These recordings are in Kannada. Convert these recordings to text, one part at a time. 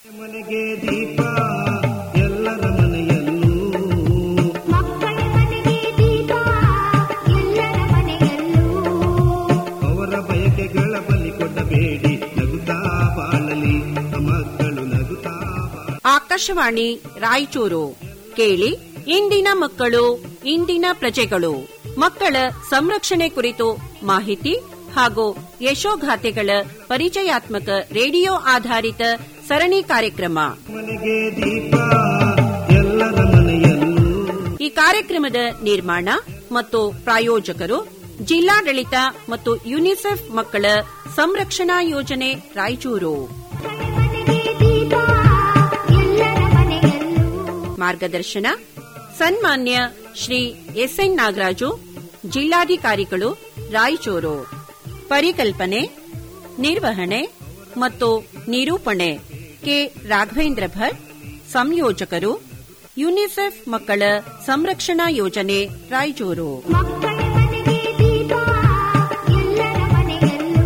ಮನೆಗೆ ದೀಪ ಎಲ್ಲರ ಮನೆಯಲ್ಲೂ ಮಕ್ಕಳ ಮನೆಗೆ ದೀಪ ಎಲ್ಲರ ಮನೆಯಲ್ಲೂ ಅವರ ಬಯಕೆಗಳ ಬಲಿ ಕೊಡಬೇಡಿ ನಗುತ್ತಾ ಬಾಳಲಿ ಮಕ್ಕಳು ನಗುತ್ತಾ ಬಾಳಲಿ. ಆಕಾಶವಾಣಿ ರಾಯಚೂರು ಕೇಳಿ ಇಂದಿನ ಮಕ್ಕಳು ಇಂದಿನ ಪ್ರಜೆಗಳು ಮಕ್ಕಳ ಸಂರಕ್ಷಣೆ ಕುರಿತು ಮಾಹಿತಿ ಹಾಗೂ ಯಶೋಗಾಥೆಗಳ ಪರಿಚಯಾತ್ಮಕ ರೇಡಿಯೋ ಆಧಾರಿತ ಸರಣಿ ಕಾರ್ಯಕ್ರಮ ಮನೆಗೆ ದೀಪ ಎಲ್ಲರ ಮನೆಯಲ್ಲೂ ಈ ಕಾರ್ಯಕ್ರಮದ ನಿರ್ಮಾಣ ಮತ್ತು ಪ್ರಾಯೋಜಕರು ಜಿಲ್ಲಾಡಳಿತ ಮತ್ತು ಯುನಿಸೆಫ್ ಮಕ್ಕಳ ಸಂರಕ್ಷಣಾ ಯೋಜನೆ ರಾಯಚೂರು ಮಕ್ಕಳ ಮನೆಗೆ ದೀಪ ಎಲ್ಲರ ಮನೆಯಲ್ಲೂ ಮಾರ್ಗದರ್ಶನ ಸನ್ಮಾನ್ಯ ಶ್ರೀ ಎಸ್ಎನ್ ನಾಗರಾಜು ಜಿಲ್ಲಾಧಿಕಾರಿಗಳು ರಾಯಚೂರು ಪರಿಕಲ್ಪನೆ ನಿರ್ವಹಣೆ ಮತ್ತು ನಿರೂಪಣೆ ಕೆ ರಾಘವೇಂದ್ರ ಭಟ್ ಸಂಯೋಜಕರು ಯುನಿಸೆಫ್ ಮಕ್ಕಳ ಸಂರಕ್ಷಣಾ ಯೋಜನೆ ರಾಯಚೂರು ಮಕ್ಕಳ ಮನೆಗೆ ದೀಪ ಎಲ್ಲರ ಮನೆಯಲ್ಲೂ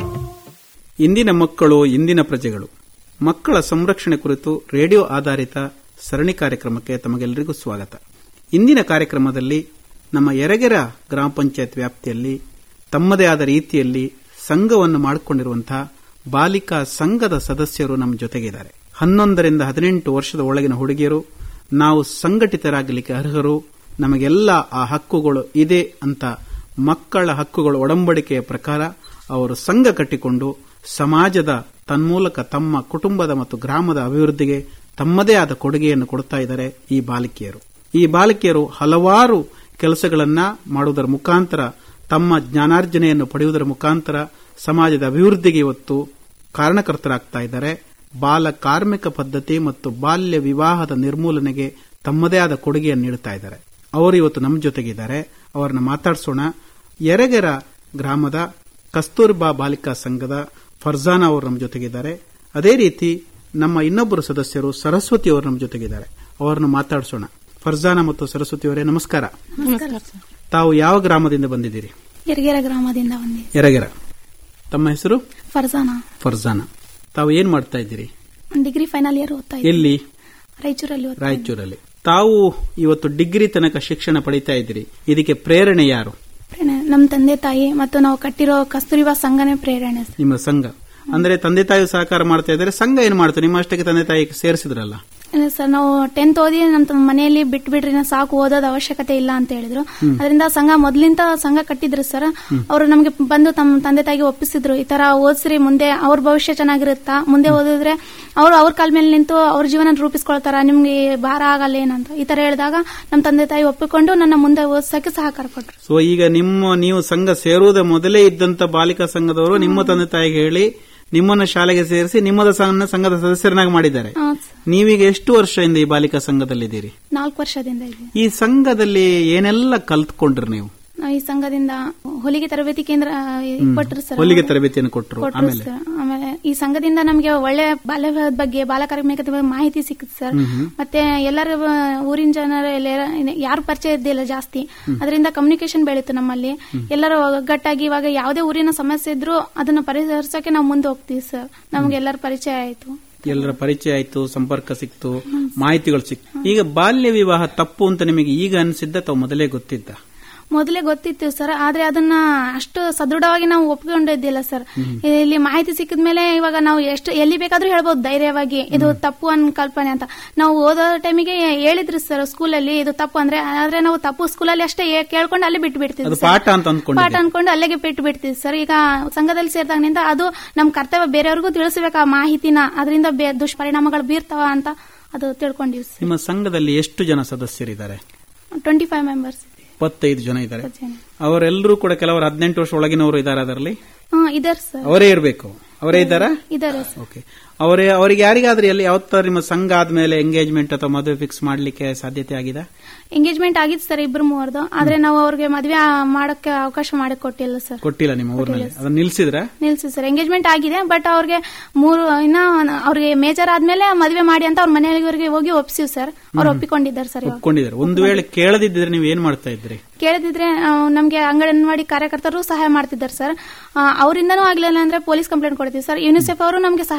ಇಂದಿನ ಮಕ್ಕಳು ಇಂದಿನ ಪ್ರಜೆಗಳು ಮಕ್ಕಳ ಸಂರಕ್ಷಣೆ ಕುರಿತು ರೇಡಿಯೋ ಆಧಾರಿತ ಸರಣಿ ಕಾರ್ಯಕ್ರಮಕ್ಕೆ ತಮಗೆಲ್ಲರಿಗೂ ಸ್ವಾಗತ ಇಂದಿನ ಕಾರ್ಯಕ್ರಮದಲ್ಲಿ ನಮ್ಮ ಯರಗೆರ ಗ್ರಾಮ ಪಂಚಾಯತ್ ವ್ಯಾಪ್ತಿಯಲ್ಲಿ ತಮ್ಮದೇ ಆದ ರೀತಿಯಲ್ಲಿ ಸಂಘವನ್ನು ಮಾಡಿಕೊಂಡಿರುವಂತಹ ಬಾಲಿಕಾ ಸಂಘದ ಸದಸ್ಯರು ನಮ್ಮ ಜೊತೆಗಿದ್ದಾರೆ ಹನ್ನೊಂದರಿಂದ ಹದಿನೆಂಟು ವರ್ಷದ ಒಳಗಿನ ಹುಡುಗಿಯರು ನಾವು ಸಂಘಟಿತರಾಗಲಿಕ್ಕೆ ಅರ್ಹರು ನಮಗೆಲ್ಲ ಆ ಹಕ್ಕುಗಳು ಇದೆ ಅಂತ ಮಕ್ಕಳ ಹಕ್ಕುಗಳ ಒಡಂಬಡಿಕೆಯ ಪ್ರಕಾರ ಅವರು ಸಂಘ ಕಟ್ಟಿಕೊಂಡು ಸಮಾಜದ ತನ್ಮೂಲಕ ತಮ್ಮ ಕುಟುಂಬದ ಮತ್ತು ಗ್ರಾಮದ ಅಭಿವೃದ್ಧಿಗೆ ತಮ್ಮದೇ ಆದ ಕೊಡುಗೆಯನ್ನು ಕೊಡ್ತಾ ಇದ್ದಾರೆ ಈ ಬಾಲಿಕೆಯರು ಈ ಬಾಲಿಕೆಯರು ಹಲವಾರು ಕೆಲಸಗಳನ್ನ ಮಾಡುವುದರ ಮುಖಾಂತರ ತಮ್ಮ ಜ್ಞಾನಾರ್ಜನೆಯನ್ನು ಪಡೆಯುವುದರ ಮುಖಾಂತರ ಸಮಾಜದ ಅಭಿವೃದ್ಧಿಗೆ ಇವತ್ತು ಕಾರಣಕರ್ತರಾಗ್ತಾ ಇದ್ದಾರೆ ಬಾಲ ಕಾರ್ಮಿಕ ಪದ್ಧತಿ ಮತ್ತು ಬಾಲ್ಯ ವಿವಾಹದ ನಿರ್ಮೂಲನೆಗೆ ತಮ್ಮದೇ ಆದ ಕೊಡುಗೆಯನ್ನು ನೀಡುತ್ತಾ ಇದ್ದಾರೆ ಅವರು ಇವತ್ತು ನಮ್ಮ ಜೊತೆಗಿದ್ದಾರೆ ಅವರನ್ನ ಮಾತಾಡಿಸೋಣ ಯರಗೆರ ಗ್ರಾಮದ ಕಸ್ತೂರ್ಬಾ ಬಾಲಿಕಾ ಸಂಘದ ಫರ್ಜಾನಾ ಅವರು ನಮ್ಮ ಜೊತೆಗಿದ್ದಾರೆ ಅದೇ ರೀತಿ ನಮ್ಮ ಇನ್ನೊಬ್ಬರು ಸದಸ್ಯರು ಸರಸ್ವತಿ ಅವರು ನಮ್ಮ ಜೊತೆಗಿದ್ದಾರೆ ಅವರನ್ನು ಮಾತಾಡಿಸೋಣ ಫರ್ಜಾನಾ ಮತ್ತು ಸರಸ್ವತಿ ಅವರೇ ನಮಸ್ಕಾರ ನಮಸ್ಕಾರ ಸರ್ ತಾವು ಯಾವ ಗ್ರಾಮದಿಂದ ಬಂದಿದ್ದೀರಿ ಯರಗೇರ ಗ್ರಾಮದಿಂದ ಬಂದಿದೆ ಯರಗೆರ ತಮ್ಮ ಹೆಸರು ಫರ್ಜಾನಾ ಫರ್ಜಾನಾ ತಾವು ಏನ್ ಮಾಡ್ತಾ ಇದ್ದೀರಿ ಡಿಗ್ರಿ ಫೈನಲ್ ಇಯರ್ ಓದ್ತಾ ಇದ್ದೀನಿ ಎಲ್ಲಿ ರಾಯಚೂರಲ್ಲಿ ಓದ್ತಾ ರಾಯಚೂರಲ್ಲಿ ತಾವು ಇವತ್ತು ಡಿಗ್ರಿ ತನಕ ಶಿಕ್ಷಣ ಪಡಿತಾ ಇದ್ದೀರಿ ಇದಕ್ಕೆ ಪ್ರೇರಣೆ ಯಾರು ಪ್ರೇರಣೆ ನಮ್ಮ ತಂದೆ ತಾಯಿ ಮತ್ತು ನಾವು ಕಟ್ಟಿರೋ ಕಸ್ತೂರಿಬಾ ಸಂಘನೇ ಪ್ರೇರಣೆ ಸರ್. ನಿಮ್ಮ ಸಂಘ ಅಂದ್ರೆ ತಂದೆ ತಾಯಿ ಸಹಕಾರ ಮಾಡ್ತಾ ಇದ್ದಾರೆ ಸಂಘ ಏನ್ ಮಾಡ್ತಾರೆ ನಿಮ್ಮ ಅಷ್ಟಕ್ಕೆ ತಂದೆ ತಾಯಿ ಸೇರಿಸಿದ್ರಲ್ಲ ಇಲ್ಲ ಸರ್ ನಾವು ಟೆಂತ್ ಓದಿ ನಮ್ಮ ಮನೆಯಲ್ಲಿ ಬಿಟ್ಟು ಬಿಡ್ರಿ ನಾ ಸಾಕು ಓದೋದ ಅವಶ್ಯಕತೆ ಇಲ್ಲ ಅಂತ ಹೇಳಿದ್ರು ಅದರಿಂದ ಸಂಘ ಮೊದ್ಲಿಂದ ಸಂಘ ಕಟ್ಟಿದ್ರು ಸರ್ ಅವರು ನಮಗೆ ಬಂದು ತಮ್ಮ ತಂದೆ ತಾಯಿಗೆ ಒಪ್ಪಿಸಿದ್ರು ಈ ತರ ಓದಿಸ್ರಿ ಮುಂದೆ ಅವ್ರ ಭವಿಷ್ಯ ಚೆನ್ನಾಗಿರುತ್ತಾ ಮುಂದೆ ಓದಿದ್ರೆ ಅವ್ರು ಅವ್ರ ಕಾಲ ಮೇಲೆ ನಿಂತು ಅವ್ರ ಜೀವನ ರೂಪಿಸ್ಕೊಳ್ತಾರ ನಿಮ್ಗೆ ಭಾರ ಆಗಲ್ಲ ಏನಂತ ಈ ತರ ಹೇಳಿದಾಗ ನಮ್ಮ ತಂದೆ ತಾಯಿ ಒಪ್ಪಿಕೊಂಡು ನನ್ನ ಮುಂದೆ ಓದಿಸಕ್ಕೆ ಸಹಕಾರ ಕೊಟ್ರು ಸೊ ಈಗ ನಿಮ್ಮ ನೀವು ಸಂಘ ಸೇರುವುದ ಮೊದಲೇ ಇದ್ದಂತ ಬಾಲಿಕಾ ಸಂಘದವರು ನಿಮ್ಮ ತಂದೆ ತಾಯಿಗೆ ಹೇಳಿ ನಿಮ್ಮನ್ನ ಶಾಲೆಗೆ ಸೇರಿಸಿ ನಿಮ್ಮದ ಸಂಘ- ಸಂಘದ ಸದಸ್ಯರನ್ನಾಗಿ ಮಾಡಿದ್ದಾರೆ ಹಾ, ಸರ್. ನೀವೀಗ ಎಷ್ಟು ವರ್ಷದಿಂದ ಈ ಬಾಲಿಕಾ ಸಂಘದಲ್ಲಿದ್ದೀರಿ ನಾಲ್ಕು ವರ್ಷದಿಂದ ಇದೆ ಈ ಸಂಘದಲ್ಲಿ ಏನೆಲ್ಲ ಕಲ್ತ್ಕೊಂಡ್ರಿ ನೀವು ನಾವು ಈ ಸಂಘದಿಂದ ಹೊಲಿಗೆ ತರಬೇತಿ ಕೇಂದ್ರ ಆ, ಕೊಟ್ರು ಸರ್ ಹೊಲಿಗೆ ತರಬೇತಿಯನ್ನು ಕೊಟ್ಟರು ಕೊಟ್ರು ಆಮೇಲೆ ಸರ್ ಆಮೇಲೆ ಈ ಸಂಘದಿಂದ ನಮಗೆ ಒಳ್ಳೆ ಬಾಲ್ಯ ವಿವಾಹದ ಬಗ್ಗೆ ಬಾಲ ಕಾರ್ಮಿಕತೆ ಬಗ್ಗೆ ಮಾಹಿತಿ ಸಿಕ್ಕಿತ್ತು ಸರ್ ಮತ್ತೆ ಎಲ್ಲರ ಆ, ಊರಿನ ಜನರು ಯಾರು ಪರಿಚಯ ಇದ್ದಿಲ್ಲ ಜಾಸ್ತಿ ಅದರಿಂದ ಕಮ್ಯುನಿಕೇಶನ್ ಬೆಳೀತು ನಮ್ಮಲ್ಲಿ ಎಲ್ಲರೂ ಒಗ್ಗಟ್ಟಾಗಿ ಇವಾಗ ಯಾವುದೇ ಊರಿನ ಸಮಸ್ಯೆ ಇದ್ರೂ ಅದನ್ನ ಪರಿಹರಿಸಕ್ಕೆ ನಾವು ಮುಂದೆ ಹೋಗ್ತೀವಿ ಸರ್ ನಮ್ಗೆ ಎಲ್ಲರ ಪರಿಚಯ ಆಯ್ತು ಎಲ್ಲರ ಪರಿಚಯ ಆಯ್ತು ಸಂಪರ್ಕ ಸಿಕ್ತು ಮಾಹಿತಿಗಳು ಸಿಕ್ತು ಈಗ ಬಾಲ್ಯ ವಿವಾಹ ತಪ್ಪು ಅಂತ ನಿಮಗೆ ಈಗ ಅನಿಸಿದ್ದ ತಾವು ಮೊದಲೇ ಗೊತ್ತಿದ್ದ ಮೊದಲೇ ಗೊತ್ತಿತ್ತು ಸರ್ ಆದ್ರೆ ಅದನ್ನ ಅಷ್ಟು ಸದೃಢವಾಗಿ ನಾವು ಒಪ್ಕೊಂಡಿದ್ದಿಲ್ಲ ಸರ್ ಇಲ್ಲಿ ಮಾಹಿತಿ ಸಿಕ್ಕಿದ ಮೇಲೆ ಇವಾಗ ನಾವು ಎಷ್ಟು ಎಲ್ಲಿ ಬೇಕಾದ್ರೂ ಹೇಳ್ಬೋದು ಧೈರ್ಯವಾಗಿ ಇದು ತಪ್ಪು ಅನ್ ಕಲ್ಪನೆ ಅಂತ ನಾವು ಓದೋ ಟೈಮಿಗೆ ಹೇಳಿದ್ರು ಸರ್ ಸ್ಕೂಲಲ್ಲಿ ಇದು ತಪ್ಪು ಅಂದ್ರೆ ಆದ್ರೆ ನಾವು ತಪ್ಪು ಸ್ಕೂಲಲ್ಲಿ ಅಷ್ಟೇ ಏ- ಕೇಳ್ಕೊಂಡು ಅಲ್ಲಿ ಬಿಟ್ಟು ಬಿಡ್ತೀವಿ ಅದು ಸರ್. ಪಾಠ ಅಂತ ಪಾಠ ಅಂದ್ಕೊಂಡಿದ್ದೆ ಅನ್ಕೊಂಡು ಅಲ್ಲಿಗೆ ಬಿಟ್ಟು ಬಿಡ್ತೀವಿ ಸರ್ ಈಗ ಸಂಘದಲ್ಲಿ ಸೇರಿದಾಗಿನಿಂದ ಅದು ನಮ್ ಕರ್ತವ್ಯ ಬೇರೆಯವ್ರಿಗೂ ತಿಳಿಸ್ಬೇಕು ಆ ಮಾಹಿತಿನ ಅದರಿಂದ ಬೇ- ದುಷ್ಪರಿಣಾಮಗಳು ಬೀರ್ತಾವ ಅಂತ ಅದು ತಿಳ್ಕೊಂಡಿವಿ ಸರ್ ನಿಮ್ಮ ಸಂಘದಲ್ಲಿ ಎಷ್ಟು ಜನ ಸದಸ್ಯರಿದ್ದಾರೆ ಟ್ವೆಂಟಿ ಫೈವ್ ಮೆಂಬರ್ಸ್ ಇಪ್ಪತ್ತೈದು ಜನ ಇದ್ದಾರೆ ಅವರೆಲ್ಲರೂ ಕೂಡ ಕೆಲವರು ಹದಿನೆಂಟು ವರ್ಷ ಒಳಗಿನವರು ಇದ್ದಾರೆ ಅದರಲ್ಲಿ ಹಾ ಇದಾರೆ ಸರ್ ಅವರೇ ಇರಬೇಕು ಅವರೇ ಇದ್ದಾರಾ ಇದಾರೆ ಸರ್ ಓಕೆ ಅವರೇ ಅವರಿಗೆ ಯಾರಿಗಾದ್ರೂ ಎಲ್ಲಿ ಯಾವತ್ತಾರ ನಿಮ್ಮ ಸಂಘ ಆದ್ಮೇಲೆ ಎಂಗೇಜ್ಮೆಂಟ್ ಅಥವಾ ಮದುವೆ ಫಿಕ್ಸ್ ಮಾಡ್ಲಿಕ್ಕೆ ಸಾಧ್ಯತೆ ಆಗಿದೆ ಎಂಗೇಜ್ಮೆಂಟ್ ಆಗಿತ್ತು ಸರ್ ಇಬ್ರು ಮೂವರ್ದು ಆದ್ರೆ ನಾವು ಅವ್ರಿಗೆ ಮದ್ವೆ ಮಾಡಕ್ಕೆ ಅವಕಾಶ ಮಾಡಿ ಕೊಟ್ಟಿಲ್ಲ ಸರ್ ಕೊಟ್ಟಿಲ್ಲ ನಿಮ್ಮ ಊರಿನಲ್ಲಿ ಅದನ್ನ ನಿಲ್ಸಿದ್ರ ನಿಲ್ಸಿ ಸರ್ ಎಂಗೇಜ್ಮೆಂಟ್ ಆಗಿದೆ ಬಟ್ ಅವ್ರಿಗೆ ಮೂರು ಇನ್ನ ಅವ್ರಿಗೆ ಮೇಜರ್ ಆದ್ಮೇಲೆ ಮದ್ವೆ ಮಾಡಿ ಅಂತ ಅವ್ರ ಮನೆಯವರಿಗೆ ಹೋಗಿ ಒಪ್ಸಿವ್ ಸರ್ ಅವ್ರು ಒಪ್ಪಿಕೊಂಡಿದ್ದಾರೆ ಸರ್ ಇವಾಗ ಒಪ್ಕೊಂಡಿದ್ದಾರೆ ಒಂದು ವೇಳೆ ಕೇಳದಿದ್ದರೆ ನೀವು ಏನ್ ಮಾಡ್ತಾ ಇದ್ರಿ ಕೇಳದಿದ್ರೆ ಆ, ನಮ್ಗೆ ಅಂಗನವಾಡಿ ಕಾರ್ಯಕರ್ತರು ಸಹಾಯ ಮಾಡ್ತಿದ್ದಾರೆ ಸರ್ ಆ, ಅವರಿಂದನೂ ಆಗ್ಲಿಲ್ಲ ಅಂದ್ರೆ ಪೊಲೀಸ್ ಕಂಪ್ಲೇಂಟ್ ಕೊಡ್ತೀವಿ ಸರ್ ಯುನಿಸೆಫ್ ಅವರು ನಮ್ಗೆ ಸಹಾಯ ಮಾಡ್ತಿದ್ದಾರೆ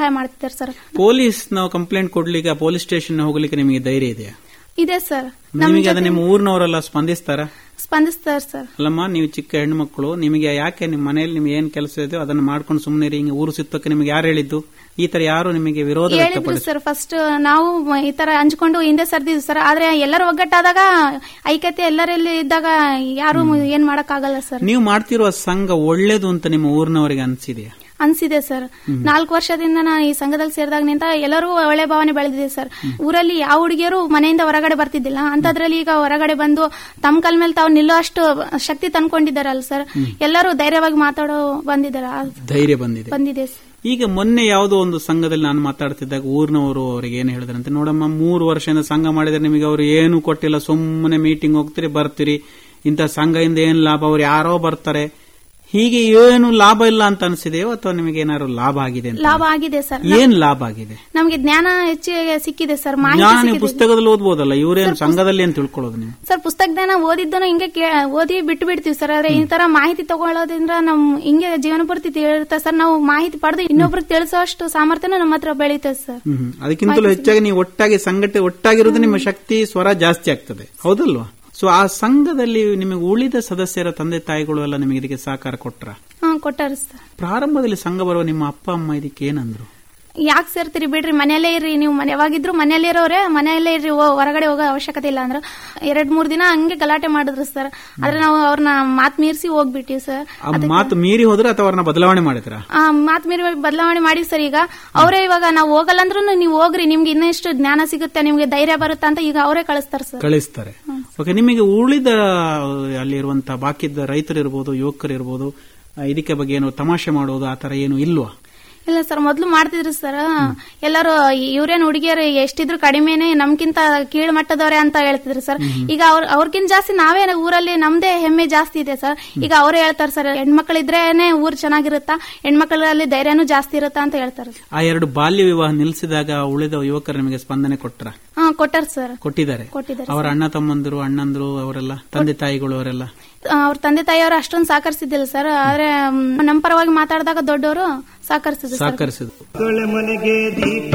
ಬೆಳಿತಾರೆ ಸರ್ ಪೊಲೀಸ್ ನಾವು ಕಂಪ್ಲೇಂಟ್ ಕೊಡ್ಲಿಕ್ಕೆ ಪೊಲೀಸ್ ಸ್ಟೇಷನ್ ಹೋಗ್ಲಿಕ್ಕೆ ನಿಮಗೆ ಧೈರ್ಯ ಇದೆಯಾ ಇದೆ ಸರ್ ನಿಮಗೆ ಅದು ನಿಮ್ಮ ಊರಿನವರೆಲ್ಲ ಸ್ಪಂದಿಸ್ತಾರ ಸ್ಪಂದಿಸ್ತಾರೆ ಸರ್ ಅಲ್ಲಮ್ಮ ನೀವು ಚಿಕ್ಕ ಹೆಣ್ಣು ಮಕ್ಕಳು ನಿಮಗೆ ಯಾಕೆ ನಿಮ್ಮ ಮನೆಯಲ್ಲಿ ನಿಮ್ಗೆ ಏನ್ ಕೆಲಸ ಇದೆಯೋ ಅದನ್ನ ಮಾಡ್ಕೊಂಡು ಸುಮ್ಮನೆ ಹಿಂಗೆ ಊರು ಸುತ್ತಕ್ಕೆ ನಿಮಗೆ ಯಾರು ಹೇಳಿದ್ದು ಈ ತರ ಯಾರು ನಿಮಗೆ ವಿರೋಧ ಹೇಳಿದ್ರು ವ್ಯಕ್ತಪಡಿಸಿ ಸರ್ ಫಸ್ಟ್ ನಾವು ಈ ತರ ಹಂಚ್ಕೊಂಡು ಹಿಂದೆ ಸರ್ದಿದ್ವಿ ಸರ್ ಆದ್ರೆ ಎಲ್ಲರೂ ಒಗ್ಗಟ್ಟಾದಾಗ ಐಕ್ಯತೆ ಎಲ್ಲರಲ್ಲಿ ಇದ್ದಾಗ ಯಾರು ಏನ್ ಮಾಡಕ್ ಆಗಲ್ಲ ಸರ್ ನೀವು ಮಾಡ್ತಿರುವ ಸಂಘ ಒಳ್ಳೇದು ಅಂತ ನಿಮ್ಮ ಊರಿನವರಿಗೆ ಅನ್ಸಿದೆಯಾ ಅನ್ಸಿದೆ ಸರ್ ನಾಲ್ಕು ವರ್ಷದಿಂದ ನಾನು ಈ ಸಂಘದಲ್ಲಿ ಸೇರಿದಾಗಿನಿಂದ ಎಲ್ಲರೂ ಒಳ್ಳೆ ಭಾವನೆ ಬೆಳೆದಿದೆ ಸರ್ ಊರಲ್ಲಿ ಯಾವ ಹುಡುಗಿಯರು ಮನೆಯಿಂದ ಹೊರಗಡೆ ಬರ್ತಿದ್ದಿಲ್ಲ ಅಂತದ್ರಲ್ಲಿ ಈಗ ಹೊರಗಡೆ ಬಂದು ತಮ್ಮ ಕಾಲ ಮೇಲೆ ತಾವು ನಿಲ್ಲೋ ಅಷ್ಟು ಶಕ್ತಿ ತಂದ್ಕೊಂಡಿದ್ದಾರಲ್ಲ ಸರ್ ಎಲ್ಲರೂ ಧೈರ್ಯವಾಗಿ ಮಾತಾಡೋ ಬಂದಿದ್ದಾರೆ ಆ- ಧೈರ್ಯ ಬಂದಿದೆ ಬಂದಿದೆ ಸರ್ ಈಗ ಮೊನ್ನೆ ಯಾವುದೋ ಒಂದು ಸಂಘದಲ್ಲಿ ನಾನು ಮಾತಾಡ್ತಿದ್ದಾಗ ಊರಿನವರು ಅವರಿಗೆ ಏನು ಹೇಳಿದ್ರಂತೆ ನೋಡಮ್ಮ ಮೂರು ವರ್ಷದಿಂದ ಸಂಘ ಮಾಡಿದ್ರೆ ನಿಮಗೆ ಅವರು ಏನು ಕೊಟ್ಟಿಲ್ಲ ಸುಮ್ಮನೆ ಮೀಟಿಂಗ್ ಹೋಗ್ತೀರಿ ಬರ್ತೀರಿ ಇಂಥ ಸಂಘದಿಂದ ಏನು ಲಾಭ ಅವ್ರು ಯಾರೋ ಬರ್ತಾರೆ ಹೀಗೆ ಏನು ಲಾಭ ಇಲ್ಲ ಅಂತ ಅನ್ಸಿದೆಯೋ ಅಥವಾ ನಿಮಗೆ ಏನಾದ್ರು ಲಾಭ ಆಗಿದೆ ಅಂತ ಲಾಭ ಆಗಿದೆ ಸರ್ ಏನ್ ಲಾಭ ಆಗಿದೆ ನಮಗೆ ಜ್ಞಾನ ಹೆಚ್ಚಿಗೆ ಸಿಕ್ಕಿದೆ ಸರ್ ಮಾಹಿತಿ ಜ್ಞಾನ ನೀವು ಸಿಕ್ಕಿದೆ ಪುಸ್ತಕದಲ್ಲಿ ಓದ್ಬೋದಲ್ಲ ಇವರೇನು ಸಂಘದಲ್ಲಿ ಏನ್ ತಿಳ್ಕೊಳ್ಳೋದು ನೀವು ಸರ್ ಪುಸ್ತಕ ಜ್ಞಾನ ಓದಿದ್ದನ್ನು ಹಿಂಗೆ ಕೇ- ಓದಿ ಬಿಟ್ಟು ಬಿಡ್ತೀವಿ ಸರ್ ಆದ್ರೆ ಈ ತರ ಮಾಹಿತಿ ತಗೊಳ್ಳೋದ್ರಿಂದ ನಮ್ ಹಿಂಗೆ ಜೀವನ ಪೂರ್ತಿ ತಿಳಿಯುತ್ತೆ ಸರ್ ನಾವು ಮಾಹಿತಿ ಪಡೆದು ಇನ್ನೊಬ್ರಿಗೆ ತಿಳಿಸೋಷ್ಟು ಸಾಮರ್ಥ್ಯನೂ ನಮ್ಮ ಹತ್ರ ಬೆಳೀತದೆ ಸರ್ ಹ್ಮ್ ಹ್ಮ್. ಅದಕ್ಕಿಂತಲೂ ಹೆಚ್ಚಾಗಿ ನೀವು ಒಟ್ಟಾಗಿ ಸಂಘಟನೆ ಒಟ್ಟಾಗಿರೋದು ನಿಮ್ಮ ಶಕ್ತಿ ಸ್ವರ ಜಾಸ್ತಿ ಆಗ್ತದೆ ಹೌದಲ್ವಾ ಸೊ ಆ ಸಂಘದಲ್ಲಿ ನಿಮಗೆ ಉಳಿದ ಸದಸ್ಯರ ತಂದೆ ತಾಯಿಗಳು ಎಲ್ಲ ನಿಮಗೆ ಇದಕ್ಕೆ ಸಹಕಾರ ಕೊಟ್ರ ಹಾ ಕೊಟ್ಟಾರ ಸರ್ ಪ್ರಾರಂಭದಲ್ಲಿ ಸಂಘ ಬರುವ ನಿಮ್ಮ ಅಪ್ಪ ಅಮ್ಮ ಇದಕ್ಕೆ ಏನಂದ್ರು ಯಾಕೆ ಸೇರ್ತೀರಿ ಬಿಡ್ರಿ ಮನೆಯಲ್ಲೇ ಇರ್ರಿ ನೀವು ಮನೆ ಯಾವಾಗಿದ್ರು ಮನೆಯಲ್ಲೇ ಇರೋರೆ ಮನೆಯಲ್ಲೇ ಇರ್ರಿ ಹೋ- ಹೊರಗಡೆ ಹೋಗೋ ಅವಶ್ಯಕತೆ ಇಲ್ಲ ಅಂದ್ರೆ ಎರಡ್ ಮೂರ್ ದಿನ ಹಂಗೆ ಗಲಾಟೆ ಮಾಡಿದ್ರು ಸರ್ ಆದ್ರೆ ನಾವು ಅವ್ರನ್ನ ಮಾತ್ ಮೀರಿಸಿ ಹೋಗ್ಬಿಟ್ಟಿವಿ ಸರ್ ಆ ಮಾತು ಮೀರಿ ಹೋದ್ರೆ ಅಥವಾ ಅವ್ರನ್ನ ಬದಲಾವಣೆ ಮಾಡಿದ್ರ ಆ ಮಾತ್ ಮೀರಿ ಬದಲಾವಣೆ ಮಾಡಿ ಸರ್ ಈಗ ಅವರೇ ಇವಾಗ ನಾವು ಹೋಗಲ್ಲ ಅಂದ್ರೂ ನೀವು ಹೋಗ್ರಿ ನಿಮ್ಗೆ ಇನ್ನಷ್ಟು ಜ್ಞಾನ ಸಿಗುತ್ತೆ ನಿಮ್ಗೆ ಧೈರ್ಯ ಬರುತ್ತೆ ಅಂತ ಈಗ ಅವರೇ ಕಳಿಸ್ತಾರೆ ಸರ್ ಕಳಿಸ್ತಾರೆ ಓಕೆ ನಿಮಗೆ ಉಳಿದ ಅಲ್ಲಿರುವಂತಹ ಬಾಕಿದ್ದ ರೈತರು ಇರ್ಬೋದು ಯುವಕರು ಇರ್ಬೋದು ಆ, ಇದಕ್ಕೆ ಬಗ್ಗೆ ಏನು ತಮಾಷೆ ಮಾಡೋದು ಆ ತರ ಏನು ಇಲ್ವಾ ಇಲ್ಲ ಸರ್ ಮೊದ್ಲು ಮಾಡ್ತಿದ್ರು ಸರ್ ಎಲ್ಲರೂ ಇವ್ರೇನ್ ಹುಡುಗಿಯರು ಎಷ್ಟಿದ್ರು ಕಡಿಮೆನೆ ನಮ್ಕಿಂತ ಕೀಳ್ ಮಟ್ಟದವ್ರೆ ಅಂತ ಹೇಳ್ತಿದ್ರು ಸರ್ ಈಗ ಅವ್ರ ಅವ್ರಕಿಂತ ಜಾಸ್ತಿ ನಾವೇ ಊರಲ್ಲಿ ನಮ್ದೇ ಹೆಮ್ಮೆ ಜಾಸ್ತಿ ಇದೆ ಸರ್ ಈಗ ಅವರೇ ಹೇಳ್ತಾರೆ ಸರ್ ಹೆಣ್ಮಕ್ಳಿದ್ರೇನೆ ಊರ್ ಚೆನ್ನಾಗಿರುತ್ತಾ ಹೆಣ್ಮಕ್ಳಲ್ಲಿ ಧೈರ್ಯನೂ ಜಾಸ್ತಿ ಇರುತ್ತಾ ಅಂತ ಹೇಳ್ತಾರೆ ಆ ಎರಡು ಬಾಲ್ಯ ವಿವಾಹ ನಿಲ್ಲಿಸಿದಾಗ ಉಳಿದ ಯುವಕರು ನಿಮಗೆ ಸ್ಪಂದನೆ ಕೊಟ್ರ ಹಾ ಕೊಟ್ಟಾರ ಸರ್ ಕೊಟ್ಟಿದ್ದಾರೆ ಕೊಟ್ಟಿದ್ದಾರೆ ಅವರ ಅಣ್ಣ ತಮ್ಮಂದಿರು ಅಣ್ಣಂದ್ರು ಅವರೆಲ್ಲ ತಂದೆ ತಾಯಿಗಳು ಅವರೆಲ್ಲ ಅವ್ರ ತಂದೆ ತಾಯಿಯವರು ಅಷ್ಟೊಂದು ಸಹಕರಿಸಿದ್ದಿಲ್ಲ ಸರ್ ಆದ್ರೆ ಮ್, ನಮ್ ಪರವಾಗಿ ಮಾತಾಡಿದಾಗ ದೊಡ್ಡವರು ಸಹಕರಿಸಿದ್ರು ಸರ್ ಸಹಕರಿಸಿದ್ರು ಮಕ್ಕಳ ಮನೆಗೆ ದೀಪ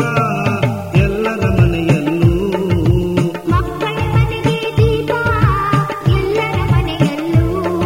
ಎಲ್ಲರ ಮನೆಯಲ್ಲೂ ಮಕ್ಕಳ ಮನೆಗೆ ದೀಪ ಎಲ್ಲರ ಮನೆಯಲ್ಲೂ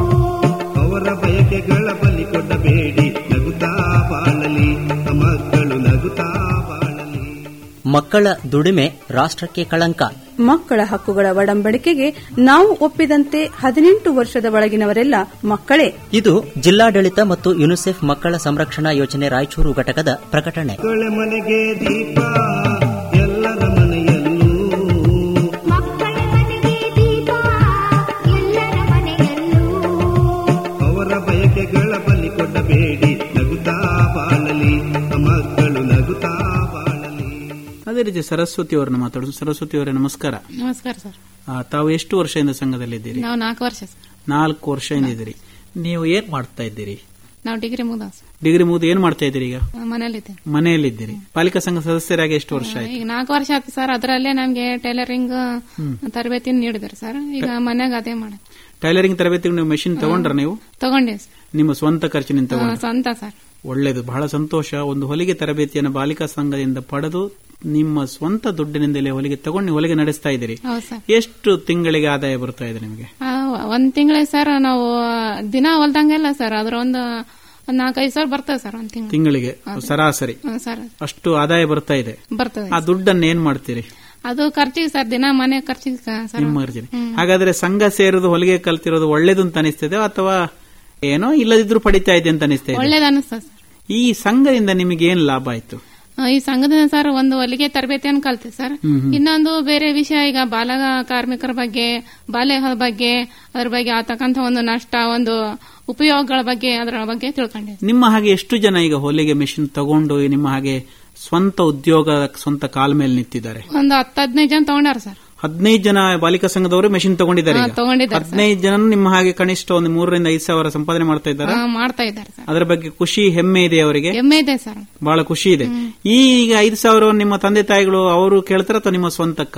ಅವರ ಬಯಕೆಗಳ ಬಲಿ ಕೊಡಬೇಡಿ ನಗುತ್ತಾ ಬಾಳಲಿ ಮಕ್ಕಳು ನಗುತ್ತಾ ಬಾಳಲಿ ಮಕ್ಕಳ ದುಡಿಮೆ ರಾಷ್ಟ್ರಕ್ಕೆ ಕಳಂಕ ಮಕ್ಕಳ ಹಕ್ಕುಗಳ ಒಡಂಬಡಿಕೆಗೆ ನಾವು ಒಪ್ಪಿದಂತೆ ಹದಿನೆಂಟು ವರ್ಷದ ಒಳಗಿನವರೆಲ್ಲ ಮಕ್ಕಳೇ ಇದು ಜಿಲ್ಲಾಡಳಿತ ಮತ್ತು ಯುನಿಸೆಫ್ ಮಕ್ಕಳ ಸಂರಕ್ಷಣಾ ಯೋಜನೆ ರಾಯಚೂರು ಘಟಕದ ಪ್ರಕಟಣೆ ಮಕ್ಕಳ ಮನೆಗೆ ದೀಪ ಎಲ್ಲರ ಮನೆಯಲ್ಲೂ ಮಕ್ಕಳ ಮನೆಗೆ ದೀಪ ಎಲ್ಲರ ಮನೆಯಲ್ಲೂ ಅವರ ಬಯಕೆಗಳ ಬಲಿ ಕೊಡಬೇಡಿ ನಗುತ್ತಾ ಬಾಳಲಿ ಮಕ್ಕಳು ನಗುತ್ತಾ ಬಾಳಲಿ ಅದೇ ರೀತಿ ಸರಸ್ವತಿ ಅವರನ್ನ ಮಾತಾಡೋದು ಸರಸ್ವತಿ ಅವರೇ ನಮಸ್ಕಾರ ನಮಸ್ಕಾರ ಸರ್ ಆ, ತಾವು ಎಷ್ಟು ವರ್ಷದಿಂದ ಸಂಘದಲ್ಲಿದ್ದೀರಿ ನಾವು ನಾಲ್ಕು ವರ್ಷ ಸರ್ ನಾಲ್ಕು ವರ್ಷದಿಂದ ಇದ್ದೀರಿ ನೀವು ಏನ್ ಮಾಡ್ತಾ ಇದ್ದೀರಿ ನಾವು ಡಿಗ್ರಿ ಮುಗ್ದ ಸರ್ ಡಿಗ್ರಿ ಮುಗಿದು ಏನ್ ಮಾಡ್ತಾ ಇದ್ದೀರಿ ಈಗ ಮನೇಲಿದ್ದೆ ಮನೆಯಲ್ಲಿದ್ದೀರಿ ಪಾಲಿಕಾ ಸಂಘ ಸದಸ್ಯರಾಗಿ ಎಷ್ಟು ವರ್ಷ ಆಯ್ತು ಈಗ ನಾಲ್ಕು ವರ್ಷ ಆಯ್ತು ಸರ್ ಅದರಲ್ಲೇ ನಮ್ಗೆ ಟೈಲರಿಂಗ್ ತರಬೇತಿ ನೀಡಿದ್ರು ಸರ್ ಈಗ ಮನ್ಯಾಗ ಅದೇ ಮಾಡ ಟೈಲರಿಂಗ್ ತರಬೇತಿಗೆ ನೀವು ಮೆಷಿನ್ ತಗೊಂಡ್ರ ನೀವು ತಗೊಂಡೆ ಸರ್ ನಿಮ್ಮ ಸ್ವಂತ ಖರ್ಚಿನಿಂದ ಆ, ತಗೊಂಡ್ರ ಸ್ವಂತ ಸರ್ ಒಳ್ಳೇದು ಬಹಳ ಸಂತೋಷ ಒಂದು ಹೊಲಿಗೆ ತರಬೇತಿಯನ್ನು ಬಾಲಿಕಾ ಸಂಘದಿಂದ ಪಡೆದು ನಿಮ್ಮ ಸ್ವಂತ ದುಡ್ಡಿನಿಂದಲೇ ಹೊಲಿಗೆ ತಗೊಂಡು ನೀವು ಹೊಲಿಗೆ ನಡೆಸ್ತಾ ಇದ್ದೀರಿ ಹೌದು ಸರ್ ಎಷ್ಟು ತಿಂಗಳಿಗೆ ಆದಾಯ ಬರ್ತಾ ಇದೆ ನಿಮಗೆ ಆ, ಒಂದ್ ತಿಂಗಳಿಗೆ ಸರ್ ನಾವು ದಿನ ಹೊಲ್ದಂಗೆಲ್ಲ ಸರ್ ಅದ್ರ ಒಂದು ಒಂದ್ ನಾಲ್ಕೈದು ಸಾವಿರ ಬರ್ತದೆ ಸರ್ ಒಂದ್ ತಿಂಗಳು ತಿಂಗಳಿಗೆ ಸರಾಸರಿ ಸರ್ ಅಷ್ಟು ಆದಾಯ ಬರ್ತಾ ಇದೆ ಬರ್ತದೆ ಆ ದುಡ್ಡನ್ನು ಏನ್ ಮಾಡ್ತೀರಿ ಅದು ಖರ್ಚಿಗೆ ಸರ್ ದಿನ ಮನೆ ಖರ್ಚಿಗೆ ಸರ್ ನಿಮ್ಮ ಅರ್ಜಿನಿ ಹಾಗಾದ್ರೆ ಸಂಘ ಸೇರೋದು ಹೊಲಿಗೆ ಕಲ್ತಿರೋದು ಒಳ್ಳೇದು ಅಂತ ಅನಿಸ್ತದೆ ಅಥವಾ ಏನೋ ಇಲ್ಲದಿದ್ರು ಪಡಿತಾ ಇದೆ ಅಂತ ಅನಿಸ್ತಾ ಇದೆ ಒಳ್ಳೇದು ಅನಿಸ್ತದೆ ಸರ್ ಈ ಸಂಘದಿಂದ ನಿಮಗೆ ಏನ್ ಲಾಭ ಆಯ್ತು ಆ, ಈ ಸಂಘದಿಂದ ಸರ್ ಒಂದು ಹೊಲಿಗೆ ತರಬೇತಿಯನ್ನು ಕಲ್ತೆ ಸರ್ ಇನ್ನೊಂದು ಬೇರೆ ವಿಷಯ ಈಗ ಬಾಲ ಕಾರ್ಮಿಕರ ಬಗ್ಗೆ ಬಾಲ್ಯ ಬಗ್ಗೆ ಅದ್ರ ಬಗ್ಗೆ ಆತಕ್ಕಂಥ ಒಂದು ನಷ್ಟ ಒಂದು ಉಪಯೋಗಗಳ ಬಗ್ಗೆ ಅದರ ಬಗ್ಗೆ ತಿಳ್ಕೊಂಡೆ ನಿಮ್ಮ ಹಾಗೆ ಎಷ್ಟು ಜನ ಈಗ ಹೊಲಿಗೆ ಮೆಷಿನ್ ತಗೊಂಡು ನಿಮ್ಮ ಹಾಗೆ ಸ್ವಂತ ಉದ್ಯೋಗ ಸ್ವಂತ ಕಾಲ್ ಮೇಲೆ ನಿಂತಿದ್ದಾರೆ ಒಂದು ಹತ್ತು ಹದಿನೈದು ಜನ ತಗೊಂಡಾರ ಸರ್ ಹದಿನೈದು ಜನ ಬಾಲಿಕಾ ಸಂಘದವರು ಮೆಷಿನ್ ತಗೊಂಡಿದ್ದಾರೆ ಹಾ, ಈಗ. ತಗೊಂಡಿದ್ದಾರೆ ಸರ್. ಹದಿನೈದು ಜನ ನಿಮ್ಮ ಹಾಗೆ ಕನಿಷ್ಠ ಒಂದು ಮೂರರಿಂದ ಐದು ಸಾವಿರ ಸಂಪಾದನೆ ಮಾಡ್ತಾ ಇದ್ದಾರೆ ಆ, ಮಾಡ್ತಾ ಇದ್ದಾರೆ ಸರ್ ಅದರ ಬಗ್ಗೆ ಖುಷಿ ಹೆಮ್ಮೆ ಇದೆ ಅವರಿಗೆ ಹೆಮ್ಮೆ ಇದೆ ಸರ್ ಬಹಳ ಖುಷಿ ಇದೆ ಈ ಈಗ ಐದು ಸಾವಿರ ನಿಮ್ಮ ತಂದೆ ತಾಯಿಗಳು ಅವರು ಕೇಳ್ತಾರ ಅಥವಾ ನಿಮ್ಮ ಸ್ವಂತಕ್ಕ ಅದು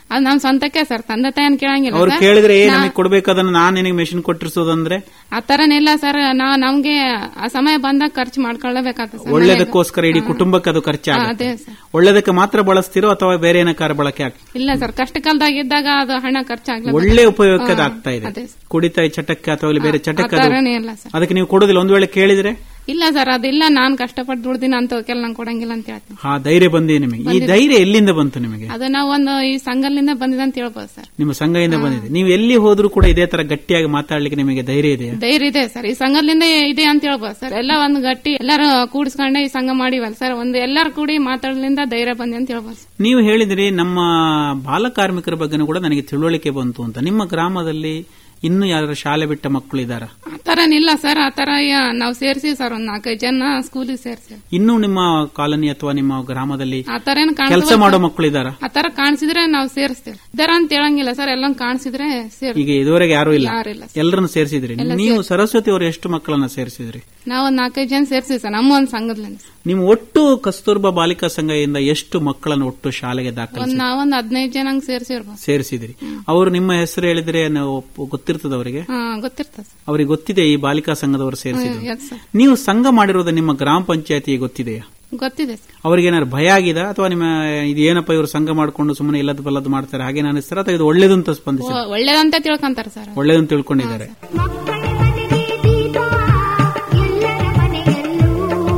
ಅದು ನಮ್ ಸ್ವಂತಕ್ಕೆ ಸರ್ ತಂದೆ ತಾಯಿನ ಕೇಳಂಗಿಲ್ಲ ಅವ್ರು ಸರ್. ಕೇಳಿದ್ರೆ ಏ ನಾ- ನಮಗೆ ಕೊಡ್ಬೇಕಾದನ್ನ ನಾನ್ ನಿನಗೆ ಮೆಷಿನ್ ಕೊಟ್ಟಿರ್ಸೋದಂದ್ರೆ ಆ ತರನಿಲ್ಲ ಸರ್ ನಾ ನಮ್ಗೆ ಆ ಸಮಯ ಬಂದಾಗ ಖರ್ಚು ಮಾಡ್ಕೊಳ್ಳೇಬೇಕಾಗ್ತದೆ ಸರ್ ಒಳ್ಳೇದಕ್ಕೋಸ್ಕರ ಇಡೀ ಕುಟುಂಬಕ್ಕೆ ಅದು ಹಾ, ಖರ್ಚಾಗುತ್ತೆ ಅದೇ ಸರ್ ಒಳ್ಳೇದಕ್ಕೆ ಮಾತ್ರ ಬಳಸ್ತಿರೋ ಅಥವಾ ಬೇರೆ ಏನಕ್ಕಾರ ಬಳಕೆ ಆಗ್ತದೆ ಇಲ್ಲ ಸರ್ ಕಷ್ಟ ಕಾಲದಾಗ ಇದ್ದಾಗ ಅದು ಹಣ ಖರ್ಚಾಗ್ಲೇ ಒಳ್ಳೆ ಉಪಯೋಗಕ್ಕೆ ಅದು ಆಗ್ತಾ ಇದೆ ಅದೇ ಕುಡಿತಾ ಈ ಚಟಕ್ಕೆ ಅಥವಾ ಇಲ್ಲಿ ಬೇರೆ ಆ ಚಟಕ್ಕೆ ಅದು ತರನೇ ಇಲ್ಲ ಸರ್ ಅದಕ್ಕೆ ನೀವು ಕೊಡೋದಿಲ್ಲ ಒಂದ್ ವೇಳೆ ಕೇಳಿದ್ರೆ ಇಲ್ಲ ಸರ್ ಅದಿಲ್ಲ ನಾನ್ ಕಷ್ಟಪಟ್ಟು ದುಡ್ದಿನ ಅಂತವಕ್ಕೆಲ್ಲ ನಂಗೆ ಕೊಡಂಗಿಲ್ಲ ಅಂತ ಹೇಳ್ತೀನಿ ಹಾ ಧೈರ್ಯ ಬಂದಿದೆ ನಿಮಗೆ ಈ ಧೈರ್ಯ ಎಲ್ಲಿಂದ ಬಂತು ನಿಮಗೆ ಅದು ನಾವು ಒಂದು ಈ ಸಂಘಲಿಂದ ಬಂದಿದೆ ಅಂತ ಹೇಳ್ಬೋದು ಸರ್ ನಿಮ್ಮ ಸಂಘದಿಂದ ಬಂದಿದೆ ನೀವು ಎಲ್ಲಿ ಹೋದ್ರೂ ಕೂಡ ಇದೇ ತರ ಗಟ್ಟಿಯಾಗಿ ಮಾತಾಡ್ಲಿಕ್ಕೆ ನಿಮಗೆ ಧೈರ್ಯ ಇದೆಯಾ ಧೈರ್ಯ ಇದೆ ಸರ್ ಈ ಸಂಘದಿಂದ ಇದೆ ಅಂತ ಹೇಳ್ಬೋದು ಸರ್ ಎಲ್ಲ ಒಂದು ಗಟ್ಟಿ ಎಲ್ಲರೂ ಕೂಡಿಸ್ಕೊಂಡೆ ಈ ಸಂಘ ಮಾಡಿವಲ್ಲ ಸರ್ ಒಂದು ಎಲ್ಲರೂ ಕೂಡಿ ಮಾತಾಡಲಿಂದ ಧೈರ್ಯ ಬಂದೆ ಅಂತ ಹೇಳ್ಬೋದು ಸರ್. ನೀವು ಹೇಳಿದ್ರಿ ನಮ್ಮ ಬಾಲಕಾರ್ಮಿಕರ ಬಗ್ಗೆನೂ ಕೂಡ ನನಗೆ ತಿಳುವಳಿಕೆ ಬಂತು ಅಂತ ನಿಮ್ಮ ಗ್ರಾಮದಲ್ಲಿ ಇನ್ನು ಯಾರು ಶಾಲೆ ಬಿಟ್ಟ ಮಕ್ಕಳು ಇದ್ದಾರಾ ಆ ತರನಿಲ್ಲ ಸರ್ ಆ ತರ ಯಾ- ನಾವು ಸೇರಿಸಿ ಸರ್ ಒಂದ್ ನಾಲ್ಕೈದು ಜನ ಸ್ಕೂಲಿಗೆ ಸೇರಿಸಿ ಇನ್ನು ನಿಮ್ಮ ಕಾಲನಿ ಅಥವಾ ನಿಮ್ಮ ಗ್ರಾಮದಲ್ಲಿ ಆ ತರ ಏನ್ ಕೆಲಸ ಕಾಣಿಸ್ತಾ ಮಾಡೋ ಮಕ್ಕಳು ಇದ್ದಾರಾ ಆ ತರ ಕಾಣಿಸಿದ್ರೆ ನಾವು ಸೇರಿಸ್ತೇವೆ ಇದರ ಅಂತ ಹೇಳಂಗಿಲ್ಲ ಸರ್ ಎಲ್ಲ ಕಾಣಿಸಿದ್ರೆ ಸೇರ್ ಈಗ ಇದುವರೆಗೆ ಯಾರು ಇಲ್ಲ ಯಾರಿಲ್ಲ ಎಲ್ಲರನ್ನು ಸೇರಿಸಿದ್ರಿ ನೀವು ಸರಸ್ವತಿ ಅವರು ಎಷ್ಟು ಮಕ್ಕಳನ್ನ ಸೇರಿಸಿದ್ರಿ ನಾವು ಒಂದ್ ನಾಲ್ಕೈದು ಜನ ಸೇರಿಸಿ ಸರ್ ನಮ್ಮ ಒಂದು ಸಂಘದ್ಲಿಂದ ನೀವು ಒಟ್ಟು ಕಸ್ತೂರ್ಬಾ ಬಾಲಿಕಾ ಸಂಘದಿಂದ ಎಷ್ಟು ಮಕ್ಕಳನ್ನು ಒಟ್ಟು ಶಾಲೆಗೆ ಒಂದ್ ದಾಖಲಿಸಿ ನಾವೊಂದ್ ಹದಿನೈದು ಜನ ಹಂಗ್ ಸೇರಿಸಿರ್ಬೋದು ಸೇರಿಸಿದ್ರಿ ಅವರು ನಿಮ್ಮ ಹೆಸರು ಹೇಳಿದ್ರೆ ನಾವು ಒಪ್ಪು- ಗೊತ್ತಿರ್ತದ ಅವರಿಗೆ ಹಾ ಗೊತ್ತಿರ್ತದೆ ಸರ್ ಅವರಿಗೆ ಗೊತ್ತಿದೆ ಈ ಬಾಲಿಕಾ ಸಂಘದವರು ಸೇರಿಸಿದ್ರು ಎಸ್ ಸರ್ ನೀವು ಸಂಘ ಮಾಡಿರೋದು ನಿಮ್ಮ ಗ್ರಾಮ ಪಂಚಾಯತಿಗೆ ಗೊತ್ತಿದೆಯಾ ಗೊತ್ತಿದೆ ಸರ್ ಅವ್ರಿಗೆ ಏನಾದ್ರು ಭಯ ಆಗಿದೆ ಅಥವಾ ನಿಮ್ಮ ಇದು ಏನಪ್ಪ ಇವರು ಸಂಘ ಮಾಡ್ಕೊಂಡು ಸುಮ್ಮನೆ ಇಲ್ಲದ ಬಲ್ಲದ್ದು ಮಾಡ್ತಾರೆ ಹಾಗೇನು ಅನಿಸ್ತಾರ ಅಥವಾ ಇದು ಒಳ್ಳೇದು ಅಂತ ಸ್ಪಂದಿಸಿ ಒ- ಒಳ್ಳೇದಂತ ತಿಳ್ಕೊಂತಾರ ಸರ್ ಒಳ್ಳೇದು ಅಂತ ತಿಳ್ಕೊಂಡಿದ್ದಾರೆ ಮಕ್ಕಳ ಮನೆಗೆ ದೀಪ ಎಲ್ಲರ ಮನೆಯಲ್ಲೂ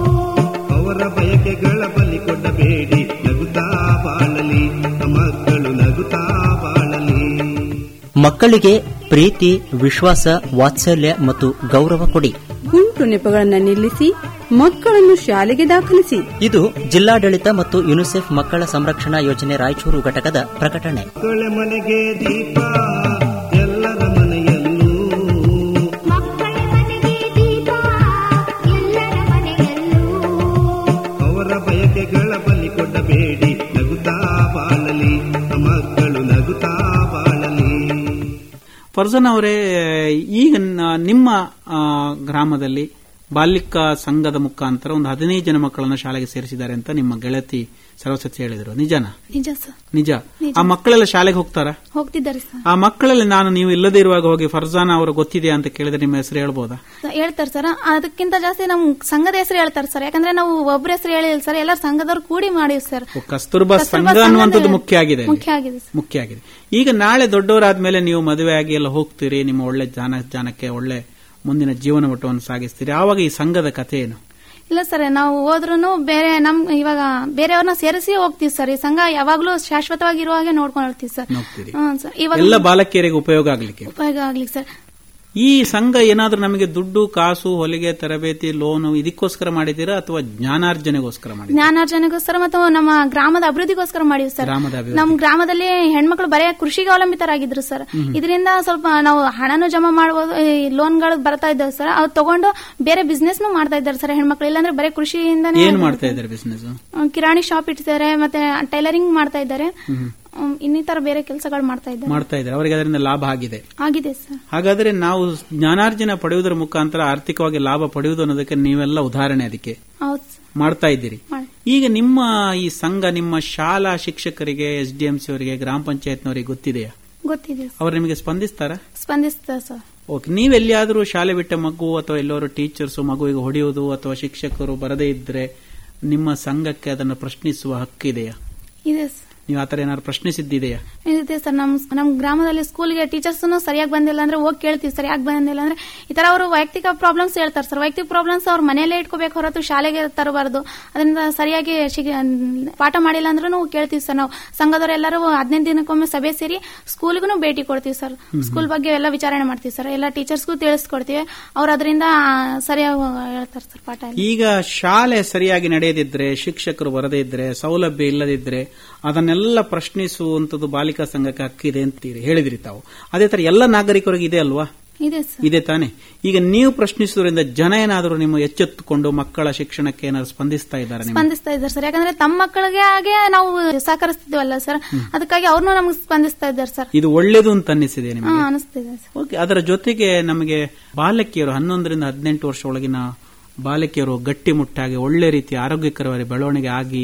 ಅವರ ಬಯಕೆಗಳ ಬಲಿ ಕೊಡಬೇಡಿ ನಗುತ್ತಾ ಬಾಳಲಿ ಮಕ್ಕಳು ನಗುತ್ತಾ ಬಾಳಲಿ ಮಕ್ಕಳಿಗೆ ಪ್ರೀತಿ ವಿಶ್ವಾಸ ವಾತ್ಸಲ್ಯ ಮತ್ತು ಗೌರವ ಕೊಡಿ ಗುಂಟು ನೆಪಗಳನ್ನ ನಿಲ್ಲಿಸಿ ಮಕ್ಕಳನ್ನು ಶಾಲೆಗೆ ದಾಖಲಿಸಿ ಇದು ಜಿಲ್ಲಾಡಳಿತ ಮತ್ತು ಯುನಿಸೆಫ್ ಮಕ್ಕಳ ಸಂರಕ್ಷಣಾ ಯೋಜನೆ ರಾಯಚೂರು ಘಟಕದ ಪ್ರಕಟಣೆ ಮಕ್ಕಳ ಮನೆಗೆ ದೀಪ ಎಲ್ಲರ ಮನೆಯಲ್ಲೂ ಮಕ್ಕಳ ಮನೆಗೆ ದೀಪ ಎಲ್ಲರ ಮನೆಯಲ್ಲೂ ಅವರ ಬಯಕೆಗಳ ಬಲಿ ಕೊಡಬೇಡಿ ನಗುತ್ತಾ ಬಾಳಲಿ ಮಕ್ಕಳು ನಗುತ್ತಾ ಬಾಳಲಿ ಫರ್ಜನ್ ಅವರೇ ಈಗ ನ- ನಿಮ್ಮ ಆ, ಗ್ರಾಮದಲ್ಲಿ ಬಾಲಿಕಾ ಸಂಘದ ಮುಖಾಂತರ ಒಂದು ಹದಿನೈದು ಜನ ಮಕ್ಕಳನ್ನ ಶಾಲೆಗೆ ಸೇರಿಸಿದ್ದಾರೆ ಅಂತ ನಿಮ್ಮ ಗೆಳತಿ ಸರಸ್ವತಿ ಹೇಳಿದ್ರು ನಿಜನಾ ನಿಜ ಸರ್ ನಿಜ ಆ ಮಕ್ಕಳೆಲ್ಲ ಶಾಲೆಗೆ ಹೋಗ್ತಾರಾ ಹೋಗ್ತಿದ್ದಾರೆ ಸರ್ ಆ ಮಕ್ಕಳಲ್ಲಿ ನಾನು ನೀವು ಇಲ್ಲದೇ ಇರುವಾಗ ಹೋಗಿ ಫರ್ಜಾನ ಅವರು ಗೊತ್ತಿದೆಯಾ ಅಂತ ಕೇಳಿದ್ರೆ ನಿಮ್ಮ ಹೆಸರು ಹೇಳ್ಬೋದಾ ಹೇಳ್ತಾರೆ ಸರ್ ಅದಕ್ಕಿಂತ ಜಾಸ್ತಿ ನಮ್ ಸಂಘದ ಹೆಸರು ಹೇಳ್ತಾರೆ ಸರ್ ಯಾಕಂದ್ರೆ ನಾವು ಒಬ್ಬರ ಹೆಸರು ಹೇಳಿಲ್ಲ ಸರ್ ಎಲ್ಲ ಸಂಘದವ್ರು ಕೂಡಿ ಮಾಡಿವಿ ಸರ್ ಓ, ಕಸ್ತೂರ್ಬಾ ಕಸ್ತೂರ್ಬಾ ಸಂಘ ಸಂಘದ- ಅನ್ನುವಂಥದ್ದು ಮುಖ್ಯ ಆಗಿದೆ ಅಲ್ಲಿ. ಮುಖ್ಯ ಆಗಿದೆ ಸರ್ ಮುಖ್ಯ ಆಗಿದೆ ಈಗ ನಾಳೆ ದೊಡ್ಡವರಾದ್ಮೇಲೆ ನೀವು ಮದುವೆ ಆಗಿ ಎಲ್ಲ ಹೋಗ್ತೀರಿ ನಿಮ್ಮ ಒಳ್ಳೆ ಜಾನ ಜಾನಕ್ಕೆ ಒಳ್ಳೆ ಮುಂದಿನ ಜೀವನ ಮಟ್ಟವನ್ನು ಸಾಗಿಸ್ತೀರಿ ಆವಾಗ ಈ ಸಂಘದ ಕಥೆ ಏನು ಇಲ್ಲ ಸರ್ ನಾವು ಹೋದ್ರೂ ಬೇರೆ ನಮ್ ಇವಾಗ ಬೇರೆಯವ್ರನ್ನ ಸೇರಿಸಿ ಹೋಗ್ತೀವಿ ಸರ್ ಈ ಸಂಘ ಯಾವಾಗ್ಲೂ ಶಾಶ್ವತವಾಗಿರುವ ಹಾಗೆ ನೋಡ್ಕೊಂಡು ಹೋಗ್ತೀವಿ ಸರ್ ನೋಡ್ತೀರಿ ಹ್ಮ್ ಸರ್ ಇವಾಗ ಎಲ್ಲ ಬಾಲಕಿಯರಿಗೆ ಉಪಯೋಗ ಆಗ್ಲಿಕ್ಕೆ ಉಪಯೋಗ ಆಗ್ಲಿ ಸರ್ ಈ ಸಂಘ ಏನಾದ್ರೂ ನಮಗೆ ದುಡ್ಡು ಕಾಸು ಹೊಲಿಗೆ ತರಬೇತಿ ಲೋನು ಇದಕ್ಕೋಸ್ಕರ ಮಾಡಿದ್ದೀರಾ ಅಥವಾ ಜ್ಞಾನಾರ್ಜನೆಗೋಸ್ಕರ ಮಾಡಿದ್ದೀರಾ ಜ್ಞಾನಾರ್ಜನೆಗೋಸ್ಕರ ಮತ್ತು ನಮ್ಮ ಗ್ರಾಮದ ಅಭಿವೃದ್ಧಿಗೋಸ್ಕರ ಮಾಡಿವಿ ಸರ್ ಗ್ರಾಮದ ಅಭಿವೃದ್ಧಿ ನಮ್ ಗ್ರಾಮದಲ್ಲಿ ಹೆಣ್ಮಕ್ಳು ಬರೇ ಕೃಷಿಗೆ ಅವಲಂಬಿತರಾಗಿದ್ರು ಸರ್ ಇದರಿಂದ ಸ್ವಲ್ಪ ನಾವು ಹಣನು ಜಮಾ ಮಾಡಬಹುದು ಲೋನ್ಗಳು ಬರ್ತಾ ಇದ್ದಾವೆ ಸರ್ ಅವು ತಗೊಂಡು ಬೇರೆ ಬಿಸ್ನೆಸ್ ಮಾಡ್ತಾ ಇದ್ದಾರೆ ಸರ್ ಹೆಣ್ಮಕ್ಳು ಇಲ್ಲಾಂದ್ರೆ ಬರೀ ಕೃಷಿಯಿಂದಾನೇ ಏನ್ ಮಾಡ್ತಾ ಇದ್ದಾರೆ ಬಿಸ್ನೆಸ್ ಅಹ್, ಕಿರಾಣಿ ಶಾಪ್ ಇಟ್ಟಿದ್ದಾರೆ ಮತ್ತೆ ಟೈಲರಿಂಗ್ ಮಾಡ್ತಾ ಇದ್ದಾರೆ ಅಹ್, ಇನ್ನಿತರ ಬೇರೆ ಕೆಲಸಗಳು ಮಾಡ್ತಾ ಇದ್ದಾರೆ ಮಾಡ್ತಾ ಇದ್ದಾರೆ ಅವರಿಗೆ ಅದರಿಂದ ಲಾಭ ಆಗಿದೆ ಆಗಿದೆ ಸರ್ ಹಾಗಾದ್ರೆ ನಾವು ಜ್ಞಾನಾರ್ಜನೆ ಪಡೆಯುವುದರ ಮುಖಾಂತರ ಆರ್ಥಿಕವಾಗಿ ಲಾಭ ಪಡೆಯುವುದು ಅನ್ನೋದಕ್ಕೆ ನೀವೆಲ್ಲ ಉದಾಹರಣೆ ಅದಕ್ಕೆ ಹೌದು ಸರ್ ಮಾಡ್ತಾ ಇದ್ದೀರಿ ಮಾಡಿ ಈಗ ನಿಮ್ಮ ಈ ಸಂಘ ನಿಮ್ಮ ಶಾಲಾ ಶಿಕ್ಷಕರಿಗೆ ಎಸ್ ಡಿ ಎಂ ಸಿ ಅವರಿಗೆ ಗ್ರಾಮ ಪಂಚಾಯತ್ನವರಿಗೆ ಗೊತ್ತಿದೆಯಾ ಗೊತ್ತಿದೆ ಸರ್ ಅವರು ನಿಮಗೆ ಸ್ಪಂದಿಸ್ತಾರಾ ಸ್ಪಂದಿಸ್ತಾರೆ ಸರ್ ಓಕೆ ನೀವೆಲ್ಲಿಯಾದರೂ ಶಾಲೆ ಬಿಟ್ಟ ಮಗು ಅಥವಾ ಎಲ್ಲರೂ ಟೀಚರ್ಸ್ ಮಗುವಿಗೆ ಹೊಡೆಯುವುದು ಅಥವಾ ಶಿಕ್ಷಕರು ಬರದೇ ಇದ್ರೆ ನಿಮ್ಮ ಸಂಘಕ್ಕೆ ಅದನ್ನು ಪ್ರಶ್ನಿಸುವ ಹಕ್ಕಿದೆಯಾ ಇದೆ ಸರ್ ನೀವು ಆತರ ಏನಾದ್ರು ಪ್ರಶ್ನಿಸಿದ್ದಿದೆಯಾ ಇದೆ ಸರ್ ನಮ್ ನಮ್ ಗ್ರಾಮದಲ್ಲಿ ಸ್ಕೂಲ್ಗೆ ಟೀಚರ್ಸ್ ಸರಿಯಾಗಿ ಬಂದಿಲ್ಲ ಅಂದ್ರೆ ಹೋಗಿ ಕೇಳ್ತೀವಿ ಸರ್ ಯಾಕೆ ಬಂದಿಲ್ಲ ಅಂದ್ರೆ ಈ ತರ ಅವರು ವೈಯಕ್ತಿಕ ಪ್ರಾಬ್ಲಮ್ಸ್ ಹೇಳ್ತಾರೆ ಸರ್ ವೈಯಕ್ತಿಕ ಪ್ರಾಬ್ಲಮ್ಸ್ ಅವ್ರ ಮನೆಯಲ್ಲೇ ಇಟ್ಕೋಬೇಕು ಹೊರತು ಶಾಲೆಗೆ ತರಬಾರದು ಅದರಿಂದ ಸರಿಯಾಗಿ ಶಿಗ- ಪಾಠ ಮಾಡಿಲ್ಲ ಅಂದ್ರೂ ನಾವು ಕೇಳ್ತೀವಿ ಸರ್ ನಾವು ಸಂಘದವರೆಲ್ಲರೂ ಹದಿನೈದು ದಿನಕ್ಕೊಮ್ಮೆ ಸಭೆ ಸೇರಿ ಸ್ಕೂಲ್ಗೂ ಭೇಟಿ ಕೊಡ್ತೀವಿ ಸರ್ ಸ್ಕೂಲ್ ಬಗ್ಗೆ ಎಲ್ಲ ವಿಚಾರಣೆ ಮಾಡ್ತೀವಿ ಸರ್ ಎಲ್ಲ ಟೀಚರ್ಸ್ಗೂ ತಿಳಿಸ್ಕೊಡ್ತೀವಿ ಅವ್ರು ಅದರಿಂದ ಸರಿಯಾಗಿ ಹೇಳ್ತಾರೆ ಸರ್ ಪಾಠ ಎಲ್ಲ. ಈಗ ಶಾಲೆ ಸರಿಯಾಗಿ ನಡೆಯದಿದ್ರೆ ಶಿಕ್ಷಕರು ಬರದೇ ಇದ್ರೆ ಸೌಲಭ್ಯ ಇಲ್ಲದಿದ್ರೆ ಅದನ್ನೆಲ್ಲ ಪ್ರಶ್ನಿಸುವಂತದ್ದು ಬಾಲಿಕಾ ಸಂಘಕ್ಕೆ ಹಕ್ಕಿದೆ ಅಂತೀರಿ ಹೇಳಿದ್ರಿ ತಾವು ಅದೇ ತರ ಎಲ್ಲ ನಾಗರಿಕರಿಗೆ ಇದೆ ಅಲ್ವಾ ಇದೆ ಸರ್ ಇದೆ ತಾನೆ ಈಗ ನೀವು ಪ್ರಶ್ನಿಸುವುದರಿಂದ ಜನ ಏನಾದರೂ ನಿಮ್ಮ ಎಚ್ಚೆತ್ತುಕೊಂಡು ಮಕ್ಕಳ ಶಿಕ್ಷಣಕ್ಕೆ ಏನಾದ್ರು ಸ್ಪಂದಿಸ್ತಾ ಇದ್ದಾರೆ ನಿಮಗೆ ಸ್ಪಂದಿಸ್ತಾ ಇದ್ದಾರೆ ಸರ್ ಯಾಕಂದ್ರೆ ತಮ್ಮ ಮಕ್ಕಳಿಗೆ ಹಾಗೆ ನಾವು ಸಹಕರಿಸ್ತಿದ್ವಲ್ಲ ಸರ್ ಅದಕ್ಕಾಗಿ ಅವ್ರನ್ನೂ ನಮ್ಗೆ ಸ್ಪಂದಿಸ್ತಾ ಇದ್ದಾರೆ ಸರ್ ಇದು ಒಳ್ಳೇದು ಅಂತ ಅನ್ನಿಸಿದೆ ಹಾ ನಿಮಗೆ ಅನಿಸ್ತಿದೆ ಸರ್ ಓಕೆ ಅದರ ಜೊತೆಗೆ ನಮಗೆ ಬಾಲಕಿಯರು ಹನ್ನೊಂದರಿಂದ ಹದಿನೆಂಟು ವರ್ಷ ಒಳಗಿನ ಬಾಲಕಿಯರು ಗಟ್ಟಿಮುಟ್ಟಾಗಿ ಒಳ್ಳೆ ರೀತಿಯ ಆರೋಗ್ಯಕರವಾಗಿ ಬೆಳವಣಿಗೆ ಆಗಿ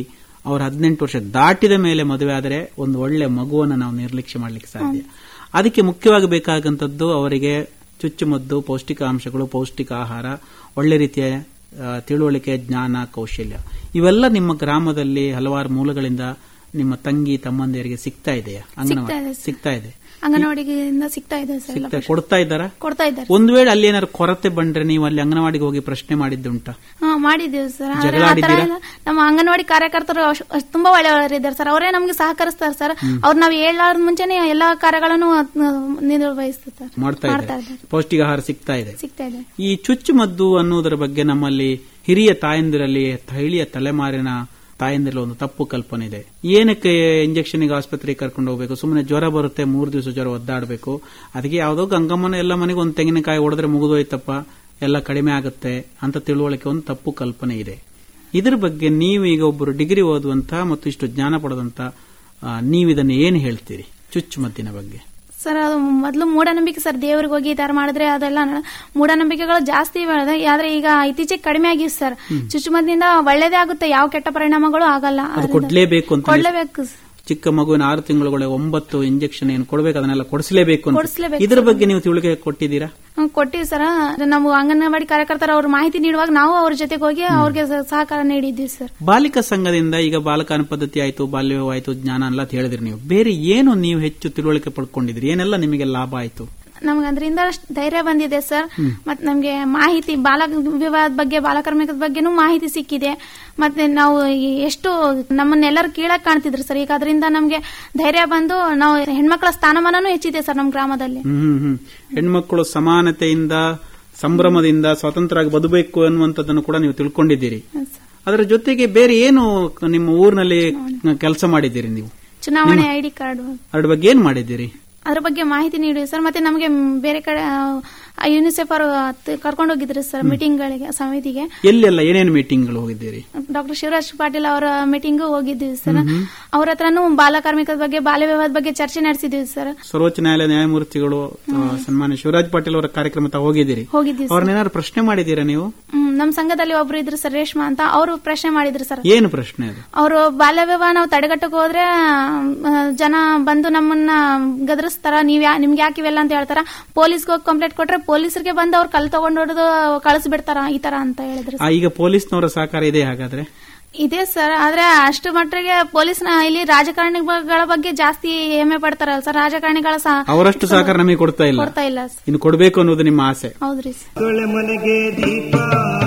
ಅವ್ರ ಹದಿನೆಂಟು ವರ್ಷ ದಾಟಿದ ಮೇಲೆ ಮದುವೆ ಆದರೆ ಒಂದು ಒಳ್ಳೆ ಮಗುವನ್ನು ನಾವು ನಿರ್ಲಕ್ಷ್ಯ ಮಾಡಲಿಕ್ಕೆ ಸಾಧ್ಯ ಅದಕ್ಕೆ ಮುಖ್ಯವಾಗಿ ಬೇಕಾಗಂತದ್ದು ಅವರಿಗೆ ಚುಚ್ಚುಮದ್ದು ಪೌಷ್ಟಿಕಾಂಶಗಳು ಪೌಷ್ಟಿಕ ಆಹಾರ ಒಳ್ಳೆ ರೀತಿಯ ಆ, ತಿಳುವಳಿಕೆ ಜ್ಞಾನ ಕೌಶಲ್ಯ ಇವೆಲ್ಲ ನಿಮ್ಮ ಗ್ರಾಮದಲ್ಲಿ ಹಲವಾರು ಮೂಲಗಳಿಂದ ನಿಮ್ಮ ತಂಗಿ ತಮ್ಮಂದಿಯರಿಗೆ ಸಿಗ್ತಾ ಇದೆಯಾ ಅಂಗನವಾಡಿ ಇದೆ ಸರ್. ಸಿಗ್ತಾ ಇದೆ ಅಂಗನವಾಡಿಯಿಂದ ಸಿಗ್ತಾ ಇದೆ ಸರ್ ಎಲ್ಲ ಸಿಗ್ತಾ ಕೊಡ್ತಾ ಇದ್ದಾರಾ ಕೊಡ್ತಾ ಇದ್ದಾರೆ ಒಂದ್ ವೇಳೆ ಅಲ್ಲಿ ಏನಾದ್ರು ಕೊರತೆ ಬಂದ್ರೆ ನೀವು ಅಲ್ಲಿ ಅಂಗನವಾಡಿಗೆ ಹೋಗಿ ಪ್ರಶ್ನೆ ಮಾಡಿದ್ದುಂಟಾ ಹಾ ಮಾಡಿದ್ದೀವಿ ಸರ್ ಆದ್ರೆ ಜಗಳ ಆ ತರ ಆಡಿದ್ದೀರಾ? ಎಲ್ಲ ನಮ್ಮ ಅಂಗನವಾಡಿ ಕಾರ್ಯಕರ್ತರು ಅಶ್- ಅಶ್- ತುಂಬಾ ಒಳ್ಳೆಯವರಿದ್ದಾರೆ ಸರ್ ಅವರೇ ನಮ್ಗೆ ಸಹಕರಿಸ್ತಾರೆ ಸರ್ ಅವ್ರು ನಾವು ಹೇಳಾರ್ದ ಮುಂಚೆನೆ ಎಲ್ಲಾ ಕಾರ್ಯಗಳನ್ನು ನಿರ್ವಹಿಸ್ತಾರೆ ಮಾಡ್ತಾ ಮಾಡ್ತಾ ಇದ್ದಾರೆ ಇದ್ದಾರೆ ಪೌಷ್ಟಿಕ ಆಹಾರ ಸಿಗ್ತಾ ಇದೆ ಸಿಗ್ತಾ ಇದೆ ಈ ಚುಚ್ಚುಮದ್ದು ಅನ್ನುವುದರ ಬಗ್ಗೆ ನಮ್ಮಲ್ಲಿ ಹಿರಿಯ ತಾಯಂದಿರಲ್ಲಿ ಹಳಿಯ ತಲೆಮಾರಿನ ತಾಯಂದಿರಲ್ಲಿ ಒಂದು ತಪ್ಪು ಕಲ್ಪನೆ ಇದೆ ಏನಕ್ಕೆ ಇಂಜೆಕ್ಷನ್ಗೆ ಆಸ್ಪತ್ರೆಗೆ ಕರ್ಕೊಂಡು ಹೋಗ್ಬೇಕು ಸುಮ್ಮನೆ ಜ್ವರ ಬರುತ್ತೆ ಮೂರು ದಿವಸ ಜ್ವರ ಒದ್ದಾಡಬೇಕು ಅದಕ್ಕೆ ಯಾವುದೋ ಗಂಗಮ್ಮನ ಎಲ್ಲ ಮನೆಗೆ ಒಂದು ತೆಂಗಿನಕಾಯಿ ಹೊಡೆದ್ರೆ ಮುಗಿದೋಯ್ತಪ್ಪ ಎಲ್ಲ ಕಡಿಮೆ ಆಗುತ್ತೆ ಅಂತ ತಿಳುವಳಿಕೆ ಒಂದು ತಪ್ಪು ಕಲ್ಪನೆ ಇದೆ ಇದ್ರ ಬಗ್ಗೆ ನೀವು ಈಗ ಒಬ್ಬರು ಡಿಗ್ರಿ ಓದುವಂತ ಮತ್ತು ಇಷ್ಟು ಜ್ಞಾನ ಪಡೆದಂತ ಆ, ನೀವಿದನ್ನು ಏನು ಹೇಳ್ತೀರಿ ಚುಚ್ಚುಮದ್ದಿನ ಬಗ್ಗೆ ಸರ್ ಅದು ಮೊದಲು ಮೂಢನಂಬಿಕೆ ಸರ್ ದೇವ್ರಿಗೆ ಹೋಗಿ ಈ ತರ ಮಾಡಿದ್ರೆ ಅದೆಲ್ಲ ನ- ಮೂಢನಂಬಿಕೆಗಳು ಜಾಸ್ತಿ ಬೆಳೆದ ಆದ್ರೆ ಈಗ ಇತ್ತೀಚೆಗೆ ಕಡಿಮೆ ಆಗಿದೆ ಸರ್ ಚುಚ್ಚುಮದ್ದಿನಿಂದ ಒಳ್ಳೇದೇ ಆಗುತ್ತೆ ಯಾವ ಕೆಟ್ಟ ಪರಿಣಾಮಗಳು ಆಗಲ್ಲ ಅದು ಅದರಿಂದ ಕೊಡ್ಲೇಬೇಕು ಅಂತ ಕೊಡ್ಲೇಬೇಕು ಸರ್. ಚಿಕ್ಕ ಮಗುವಿನ ಆರು ತಿಂಗಳುಗಳ ಒಂಬತ್ತು ಇಂಜೆಕ್ಷನ್ ಏನು ಕೊಡಬೇಕು ಅದನ್ನೆಲ್ಲ ಕೊಡಿಸಲೇಬೇಕು ಅಂತ ಕೊಡಿಸ್ಲೇಬೇಕು ಇದ್ರ ಬಗ್ಗೆ ನೀವು ತಿಳುವಳಿಕೆ ಕೊಟ್ಟಿದ್ದೀರಾ ಹ್ಮ್, ಕೊಟ್ಟಿವಿ ಸರ್ ನಾವು ಅಂಗನವಾಡಿ ಕಾರ್ಯಕರ್ತರು ಅವ್ರ ಮಾಹಿತಿ ನೀಡುವಾಗ ನಾವು ಅವ್ರ ಜೊತೆಗೆ ಹೋಗಿ ಅವ್ರಿಗೆ ಸ- ಸಹಕಾರ ನೀಡಿದ್ದೀವಿ ಸರ್ ಬಾಲಿಕಾ ಸಂಘದಿಂದ ಈಗ ಬಾಲಕಾನ ಪದ್ಧತಿ ಆಯ್ತು ಬಾಲ್ಯ ವಿವಾಹ ಆಯ್ತು ಜ್ಞಾನ ಎಲ್ಲ ಅಂತ ಹೇಳಿದ್ರಿ ನೀವು ಬೇರೆ ಏನು ನೀವು ಹೆಚ್ಚು ತಿಳುವಳಿಕೆ ಪಡ್ಕೊಂಡಿದ್ರಿ ಏನೆಲ್ಲ ನಿಮಗೆ ಲಾಭ ಆಯ್ತು ನಮ್ಗೆ ಅದರಿಂದ ಧೈರ್ಯ ಬಂದಿದೆ ಸರ್ ಮತ್ತೆ ನಮ್ಗೆ ಮಾಹಿತಿ ಬಾಲ ವಿವಾಹದ ಬಗ್ಗೆ ಬಾಲಕಾರ್ಮಿಕದ ಬಗ್ಗೆನೂ ಮಾಹಿತಿ ಸಿಕ್ಕಿದೆ ಮತ್ತೆ ನಾವು ಎಷ್ಟು ನಮ್ಮನ್ನೆಲ್ಲರೂ ಕೀಳಾಗಿ ಕಾಣ್ತಿದ್ರು ಸರ್ ಈಗ ಅದರಿಂದ ನಮ್ಗೆ ಧೈರ್ಯ ಬಂದು ನಾವು ಹೆಣ್ಮಕ್ಳ ಸ್ಥಾನಮಾನನೂ ಹೆಚ್ಚಿದೆ ಸರ್ ನಮ್ಮ ಗ್ರಾಮದಲ್ಲಿ ಹ್ಮ್ ಹ್ಮ್ ಹ್ಮ್ ಹೆಣ್ಮಕ್ಕಳು ಸಮಾನತೆಯಿಂದ ಸಂಭ್ರಮದಿಂದ ಸ್ವತಂತ್ರವಾಗಿ ಬದುಕಬೇಕು ಅನ್ನುವಂಥದ್ದನ್ನು ಕೂಡ ನೀವು ತಿಳ್ಕೊಂಡಿದ್ದೀರಿ ಅದರ ಜೊತೆಗೆ ಬೇರೆ ಏನು ನಿಮ್ಮ ಊರಿನಲ್ಲಿ ಕೆಲಸ ಮಾಡಿದ್ದೀರಿ ನೀವು ಚುನಾವಣೆ ಐಡಿ ಕಾರ್ಡ್ ಅದ್ರ ಬಗ್ಗೆ ಏನ್ ಮಾಡಿದ್ದೀರಿ ಅದ್ರ ಬಗ್ಗೆ ಮಾಹಿತಿ ನೀಡಿ ಸರ್ ಮತ್ತೆ ನಮಗೆ ಬೇರೆ ಕಡೆ ಯುನಿಸೆಫ್ ಅವರು ಕರ್ಕೊಂಡು ಹೋಗಿದ್ರು ಸರ್ ಮೀಟಿಂಗ್ಗಳಿಗೆ ಸಮಿತಿಗೆ ಎಲ್ಲೆಲ್ಲ ಏನೇನು ಮೀಟಿಂಗ್ಗಳು ಹೋಗಿದ್ದೀರಿ ಡಾಕ್ಟರ್ ಶಿವರಾಜ್ ಪಾಟೀಲ್ ಅವರ ಮೀಟಿಂಗ್ ಹೋಗಿದ್ದೀವಿ ಸರ್ ಅವ್ರ ಹತ್ರನೂ ಬಾಲಕಾರ್ಮಿಕದ ಬಗ್ಗೆ ಬಾಲ್ಯ ವಿವಾಹದ ಬಗ್ಗೆ ಚರ್ಚೆ ನಡೆಸಿದ್ದೀವಿ ಸರ್ ಸರ್ವೋಚ್ಚ ನ್ಯಾಯಾಲಯ ನ್ಯಾಯಮೂರ್ತಿಗಳು ಆ, ಸನ್ಮಾನ್ಯ ಶಿವರಾಜ್ ಪಾಟೀಲ್ ಅವರ ಕಾರ್ಯಕ್ರಮ ತಾವು ಹೋಗಿದ್ದೀರಿ ಹೋಗಿದ್ದೀವಿ ಸರ್ ಅವ್ರನ್ನೇನಾದ್ರು ಪ್ರಶ್ನೆ ಮಾಡಿದ್ದೀರಾ ನೀವು ಹ್ಮ್, ನಮ್ ಸಂಘದಲ್ಲಿ ಒಬ್ರು ಇದ್ರು ಸರ್ ರೇಷ್ಮಾ ಅಂತ ಅವರು ಪ್ರಶ್ನೆ ಮಾಡಿದ್ರು ಸರ್ ಏನು ಪ್ರಶ್ನೆ ಅದು ಅವರು ಬಾಲ್ಯ ವಿವಾಹ ನಾವು ತಡೆಗಟ್ಟಕ್ ಹೋದ್ರೆ ಆ, ಜನ ಬಂದು ನಮ್ಮನ್ನ ಗದರಿಸ್ತಾರ ನೀವ್ ಯಾ ನಿಮ್ಗೆ ಯಾಕೆ ಇವೆಲ್ಲ ಅಂತ ಹೇಳ್ತಾರ ಪೊಲೀಸ್ಗೆ ಹೋಗಿ ಕಂಪ್ಲೇಂಟ್ ಕೊಟ್ರೆ ಪೊಲೀಸರಿಗೆ ಬಂದು ಅವ್ರು ಕಲ್ ತಗೊಂಡ್ ಹೊಡೆದು ಕಳಿಸ್ಬಿಡ್ತಾರ ಈ ತರ ಅಂತ ಹೇಳಿದ್ರು ಆ, ಈಗ ಪೊಲೀಸ್ನವರ ಸಹಕಾರ ಇದೆ ಹಾಗಾದ್ರೆ ಇದೆ ಸರ್ ಆದ್ರೆ ಅಷ್ಟು ಮಟ್ಟಿಗೆ ಪೊಲೀಸ್ನ ಇಲ್ಲಿ ರಾಜಕಾರಣಿಗಳ ಬಗ್ಗೆ ಜಾಸ್ತಿ ಹೆಮ್ಮೆ ಪಡ್ತಾರಲ್ಲ ಸರ್ ರಾಜಕಾರಣಿಗಳ ಸಹ ಅವರಷ್ಟು ಸಹಕಾರ ನಮಗೆ ಕೊಡ್ತಾ ಇಲ್ಲ ಕೊಡ್ತಾ ಇಲ್ಲ ಸರ್. ಇನ್ನು ಕೊಡಬೇಕು ಅನ್ನೋದು ನಿಮ್ಮ ಆಸೆ ಹೌದ್ರಿ ಸರ್ ತೊಳೆ ಮನೆಗೆ ದೀಪ